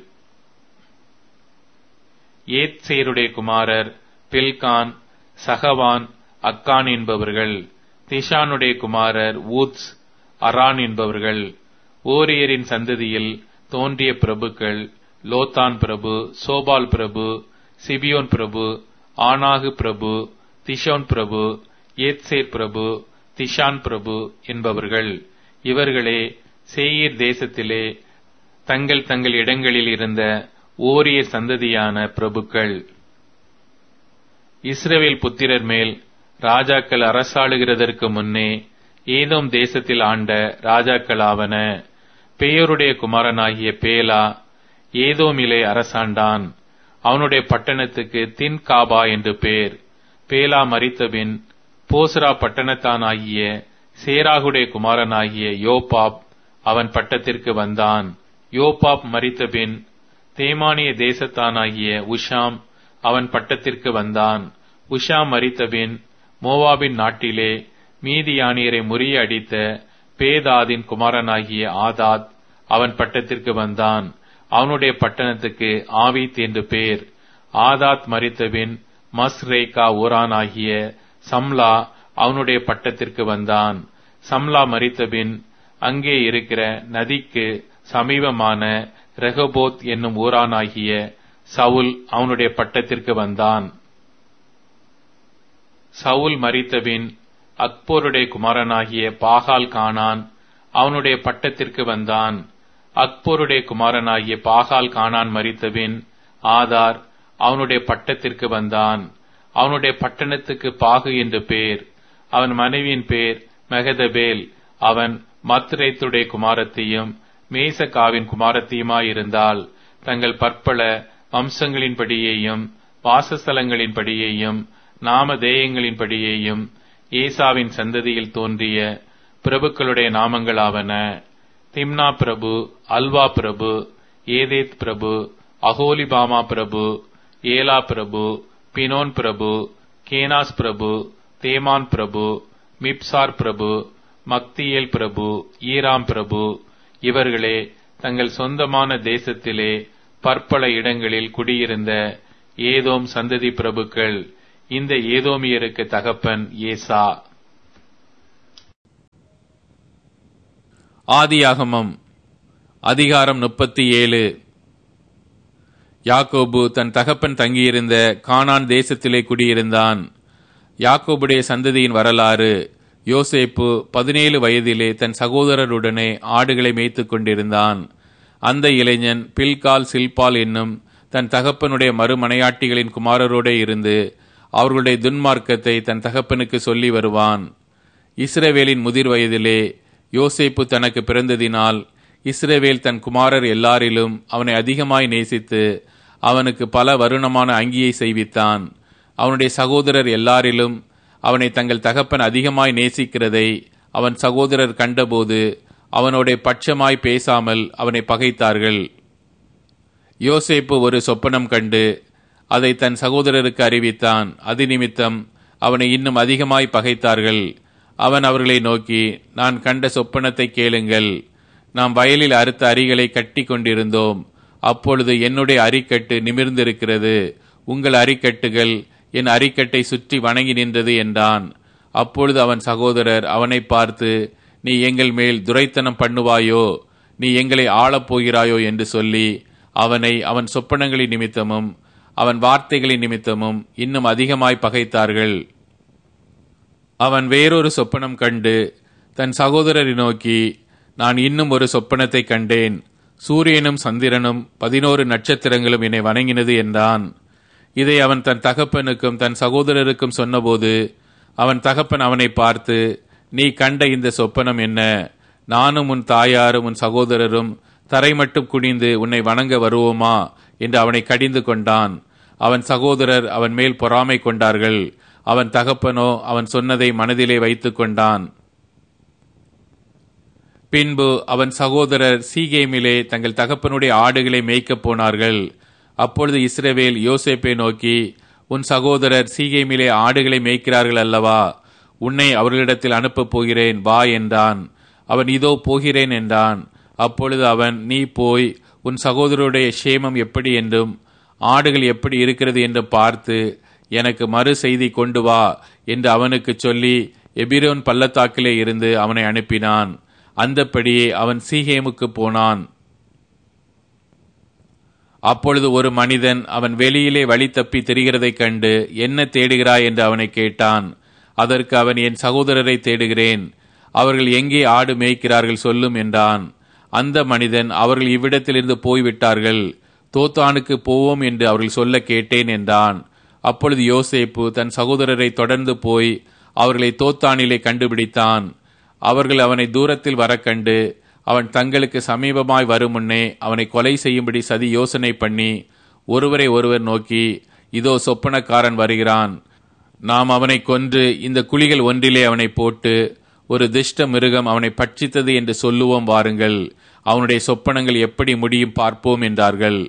ஏத்சேருடைய குமாரர் பில்கான் சகவான் அக்கான் என்பவர்கள் திஷானுடைய குமாரர் ஊத்ஸ் அரான் என்பவர்கள் ஓரியரின் சந்ததியில் தோன்றிய பிரபுக்கள் லோத்தான் பிரபு சோபால் பிரபு சிபியோன் பிரபு ஆனாகு பிரபு திஷோன் பிரபு ஏத்சேர் பிரபு திஷான் பிரபு என்பவர்கள் இவர்களே சேயீர் தேசத்திலே தங்கள் தங்கள் இடங்களில் இருந்த ஓரிய சந்ததியான பிரபுக்கள் இஸ்ரவேல் புத்திரர் மேல் ராஜாக்கள் அரசாளுகிறதற்கு முன்னே ஏதோம் தேசத்தில் ஆண்ட ராஜாக்களாவன பேயோருடைய குமாரனாகிய பேலா ஏதோமிலே அரசாண்டான் அவனுடைய பட்டணத்துக்கு தின் காபா என்று பேர் பேலா மறித்தபின் போஸ்ரா பட்டணத்தானாகிய சேராகுடைய குமாரனாகிய யோபாப் அவன் பட்டத்திற்கு வந்தான் யோபாப் மறித்தபின் தேமானிய தேசத்தானாகிய உஷாம் அவன் பட்டத்திற்கு வந்தான் உஷாம் மறித்தபின் மோவாபின் நாட்டிலே மீதியானியரை முறியடித்த பேதாதின் குமாரனாகிய ஆதாத் அவன் பட்டத்திற்கு வந்தான் அவனுடைய பட்டணத்துக்கு ஆவித் என்று பேர் ஆதாத் மறித்தபின் மஸ்ரேகா ஊரானாகிய சம்லா அவனுடைய பட்டத்திற்கு வந்தான் சம்லா மறித்தபின் அங்கே இருக்கிற நதிக்கு சமீபமான ரெகபோத் என்னும் ஊரானாகிய சவுல் அவனுடைய பட்டத்திற்கு வந்தான் சவுல் மறித்தபின் அக்போருடைய குமாரனாகிய பாகால் கானான் அவனுடைய பட்டத்திற்கு வந்தான் அக்போருடைய குமாரனாகிய பாகால் கானான் மறித்தபின் ஆதார் அவனுடைய பட்டத்திற்கு வந்தான் அவனுடைய பட்டணத்துக்கு பாகு என்று பேர் அவன் மனைவியின் பேர் மெகதபேல் அவன் மத்ரேத்துடைய குமாரத்தையும் மேசகாவின் குமாரத்தையுமாயிருந்தால் தங்கள் பற்பல வம்சங்களின்படியேயும் வாசஸ்தலங்களின்படியேயும் நாமதேயங்களின்படியேயும் ஏசாவின் சந்ததியில் தோன்றிய பிரபுக்களுடைய நாமங்களாவன திம்னா பிரபு அல்வா பிரபு ஏதேத் பிரபு அகோலிபாமா பிரபு ஏலா பிரபு பினோன் பிரபு கேனாஸ் பிரபு தேமான் பிரபு மிப்சார் பிரபு மக்தியேல் பிரபு ஈராம் பிரபு இவர்களே தங்கள் சொந்தமான தேசத்திலே பற்பல இடங்களில் குடியிருந்த ஏதோம் சந்ததி பிரபுக்கள் இந்த ஏதோமியருக்கு தகப்பன் ஏசா ஆதியாகமம் அதிகாரம் முப்பத்தி ஏழு யாக்கோபு தன் தகப்பன் தங்கியிருந்த கானான் தேசத்திலே குடியிருந்தான் யாக்கோபுடைய சந்ததியின் வரலாறு யோசேப்பு பதினேழு வயதிலே தன் சகோதரருடனே ஆடுகளை மேய்த்துக் கொண்டிருந்தான் அந்த இளைஞன் பில்கால் சில்பால் என்னும் தன் தகப்பனுடைய மறுமனையாட்டிகளின் குமாரரோடே இருந்து அவர்களுடைய துன்மார்க்கத்தை தன் தகப்பனுக்கு சொல்லி வருவான் இஸ்ரவேலின் முதிர் வயதிலே யோசேப்பு தனக்கு பிறந்ததினால் இஸ்ரவேல் தன் குமாரர் எல்லாரிலும் அவனை அதிகமாய் நேசித்து அவனுக்கு பல வருணமான அங்கியை செய்வித்தான் அவனுடைய சகோதரர் எல்லாரிலும் அவனை தங்கள் தகப்பன் அதிகமாய் நேசிக்கிறதை அவன் சகோதரர் கண்டபோது அவனோட பட்சமாய் பேசாமல் அவனை பகைத்தார்கள் யோசேப்பு ஒரு சொப்பனம் கண்டு அதை தன் சகோதரருக்கு அறிவித்தான் அது நிமித்தம் அவனை இன்னும் அதிகமாய் பகைத்தார்கள் அவன் அவர்களை நோக்கி நான் கண்ட சொப்பனத்தை கேளுங்கள் நாம் வயலில் அறுத்த அரிகளை கட்டி கொண்டிருந்தோம் அப்பொழுது என்னுடைய அரிக்கட்டு நிமிர்ந்திருக்கிறது உங்கள் அரிக்கட்டுகள் என் அரிக்கட்டை சுற்றி வணங்கி நின்றது என்றான் அப்பொழுது அவன் சகோதரர் அவனை பார்த்து நீ எங்கள் மேல் துரைத்தனம் பண்ணுவாயோ நீ எங்களை ஆளப் போகிறாயோ என்று சொல்லி அவனை அவன் சொப்பனங்களின் நிமித்தமும் அவன் வார்த்தைகளின் நிமித்தமும் இன்னும் அதிகமாய் பகைத்தார்கள் அவன் வேறொரு சொப்பனம் கண்டு தன் சகோதரரை நோக்கி நான் இன்னும் ஒரு சொப்பனத்தை கண்டேன் சூரியனும் சந்திரனும் பதினோரு நட்சத்திரங்களும் என்னை வணங்கினது என்றான் இதை அவன் தன் தகப்பனுக்கும் தன் சகோதரருக்கும் சொன்னபோது அவன் தகப்பன் அவனை பார்த்து நீ கண்ட இந்த சொப்பனம் என்ன நானும் உன் தாயாரும் உன் சகோதரரும் தரை மட்டும் குனிந்து உன்னை வணங்க வருவோமா என்று அவனை கடிந்து கொண்டான் அவன் சகோதரர் அவன் மேல் பொறாமை கொண்டார்கள் அவன் தகப்பனோ அவன் சொன்னதை மனதிலே வைத்துக் கொண்டான் பின்பு அவன் சகோதரர் சீகேமிலே தங்கள் தகப்பனுடைய ஆடுகளை மேய்க்கப் போனார்கள் அப்பொழுது இஸ்ரவேல் யோசேப்பை நோக்கி உன் சகோதரர் சீகேமிலே ஆடுகளை மேய்க்கிறார்கள் அல்லவா உன்னை அவர்களிடத்தில் அனுப்பப் போகிறேன் வா என்றான் அவன் இதோ போகிறேன் என்றான் அப்பொழுது அவன் நீ போய் உன் சகோதரருடைய சேமம் எப்படி என்றும் ஆடுகள் எப்படி இருக்கிறது என்று பார்த்து எனக்கு மறு செய்தி கொண்டு வா என்று அவனுக்கு சொல்லி எபிரோன் பள்ளத்தாக்கிலே இருந்து அவனை அனுப்பினான் அந்தப்படியே அவன் சீகேமுக்கு போனான் அப்பொழுது ஒரு மனிதன் அவன் வெளியிலே வழி தப்பி திரிகிறதைக் கண்டு என்ன தேடுகிறாய் என்று அவனை கேட்டான் அதற்கு அவன் என் சகோதரரை தேடுகிறேன் அவர்கள் எங்கே ஆடு மேய்க்கிறார்கள் சொல்லும் என்றான் அந்த மனிதன் அவர்கள் இவ்விடத்திலிருந்து போய்விட்டார்கள் தோத்தானுக்கு போவோம் என்று அவர்கள் சொல்ல கேட்டேன் என்றான் அப்பொழுது யோசேப்பு தன் சகோதரரை தொடர்ந்து போய் அவர்களை தோத்தானிலே கண்டுபிடித்தான் அவர்கள் அவனை தூரத்தில் வர கண்டு அவன் தங்களுக்கு சமீபமாய் வரும் முன்னே அவனை கொலை செய்யும்படி சதி யோசனை பண்ணி ஒருவரை ஒருவர் நோக்கி இதோ சொப்பனக்காரன் வருகிறான் நாம் அவனை கொன்று இந்த குழிகள் ஒன்றிலே அவனை போட்டு ஒரு திஷ்ட மிருகம் அவனை பட்சித்தது என்று சொல்லுவோம் வாருங்கள் அவனுடைய சொப்பனங்கள் எப்படி முடியும் பார்ப்போம் என்றார்கள்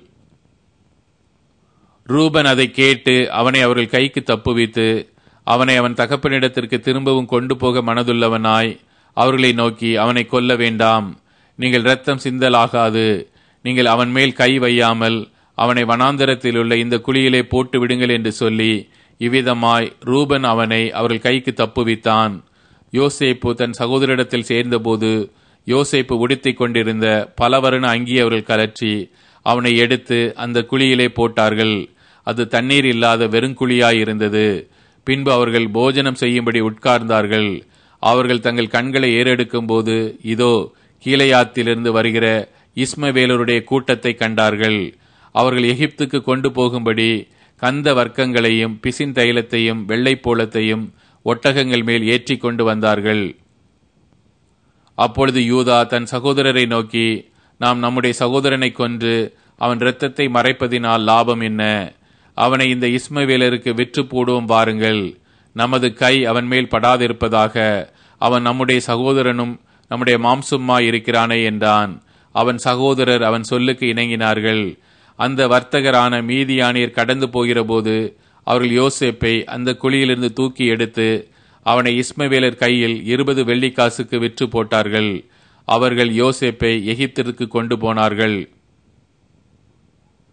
ரூபன் அதை கேட்டு அவனை அவர்கள் கைக்கு தப்புவித்து அவனை அவன் தகப்பனிடத்திற்கு திரும்பவும் கொண்டு போக மனதுள்ளவனாய் அவர்களை நோக்கி அவனை கொல்ல வேண்டாம் நீங்கள் இரத்தம் சிந்தலாகாது நீங்கள் அவன் மேல் கை வையாமல் அவனை வனாந்தரத்தில் உள்ள இந்த குழியிலே போட்டு விடுங்கள் என்று சொல்லி இவ்விதமாய் ரூபன் அவனை அவர்கள் கைக்கு தப்புவித்தான் யோசேப்பு தன் சகோதரிடத்தில் சேர்ந்தபோது யோசேப்பு உடுத்திக் கொண்டிருந்த பலவருண அங்கி அவர்கள் கலற்றி அவனை எடுத்து அந்த குழியிலே போட்டார்கள் அது தண்ணீர் இல்லாத வெறுங்குழியாய் இருந்தது பின்பு அவர்கள் போஜனம் செய்யும்படி உட்கார்ந்தார்கள் அவர்கள் தங்கள் கண்களை ஏறெடுக்கும் போது இதோ கீழையாத்திலிருந்து வருகிற இஸ்மவேலருடைய கூட்டத்தை கண்டார்கள் அவர்கள் எகிப்துக்கு கொண்டு போகும்படி கந்த வர்க்கங்களையும் பிசின் தைலத்தையும் வெள்ளைப்போளத்தையும் ஒட்டகங்கள் மேல் ஏற்றி கொண்டு வந்தார்கள் அப்பொழுது யூதா தன் சகோதரரை நோக்கி நாம் நம்முடைய சகோதரனை கொன்று அவன் இரத்தத்தை மறைப்பதினால் லாபம் என்ன அவனை இந்த இஸ்மவேலருக்கு விற்று போடுவோம் பாருங்கள் நமது கை அவன் மேல் படாதிருப்பதாக அவன் நம்முடைய சகோதரனும் நம்முடைய மாம்சும்மாய் இருக்கிறானே என்றான் அவன் சகோதரர் அவன் சொல்லுக்கு இணங்கினார்கள் அந்த வர்த்தகரான மீதியானியர் கடந்து போகிறபோது அவர்கள் யோசேப்பை அந்த குழியிலிருந்து தூக்கி எடுத்து அவனை இஸ்மவேலர் கையில் இருபது வெள்ளிக்காசுக்கு விற்று போட்டார்கள் அவர்கள் யோசேப்பை எகிப்திற்கு கொண்டு போனார்கள்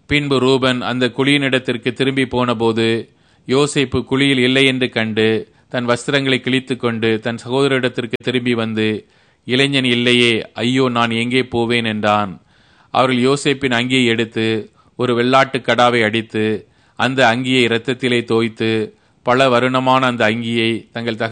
பின்பு ரூபன் அந்த குழியினிடத்திற்கு திரும்பி போனபோது யோசேப்பு குழியில் இல்லை என்று கண்டு தன் வஸ்திரங்களை கிழித்துக் கொண்டு தன் சகோதரிடத்திற்கு திரும்பி வந்து இளைஞன் இல்லையே ஐயோ நான் எங்கே போவேன் என்றான் அவர்கள் யோசேப்பின் அங்கியை எடுத்து ஒரு வெள்ளாட்டு கடாவை அடித்து அந்த அங்கியை இரத்தத்திலே தோய்த்து பல வருணமான அந்த அங்கியை தங்கள் தக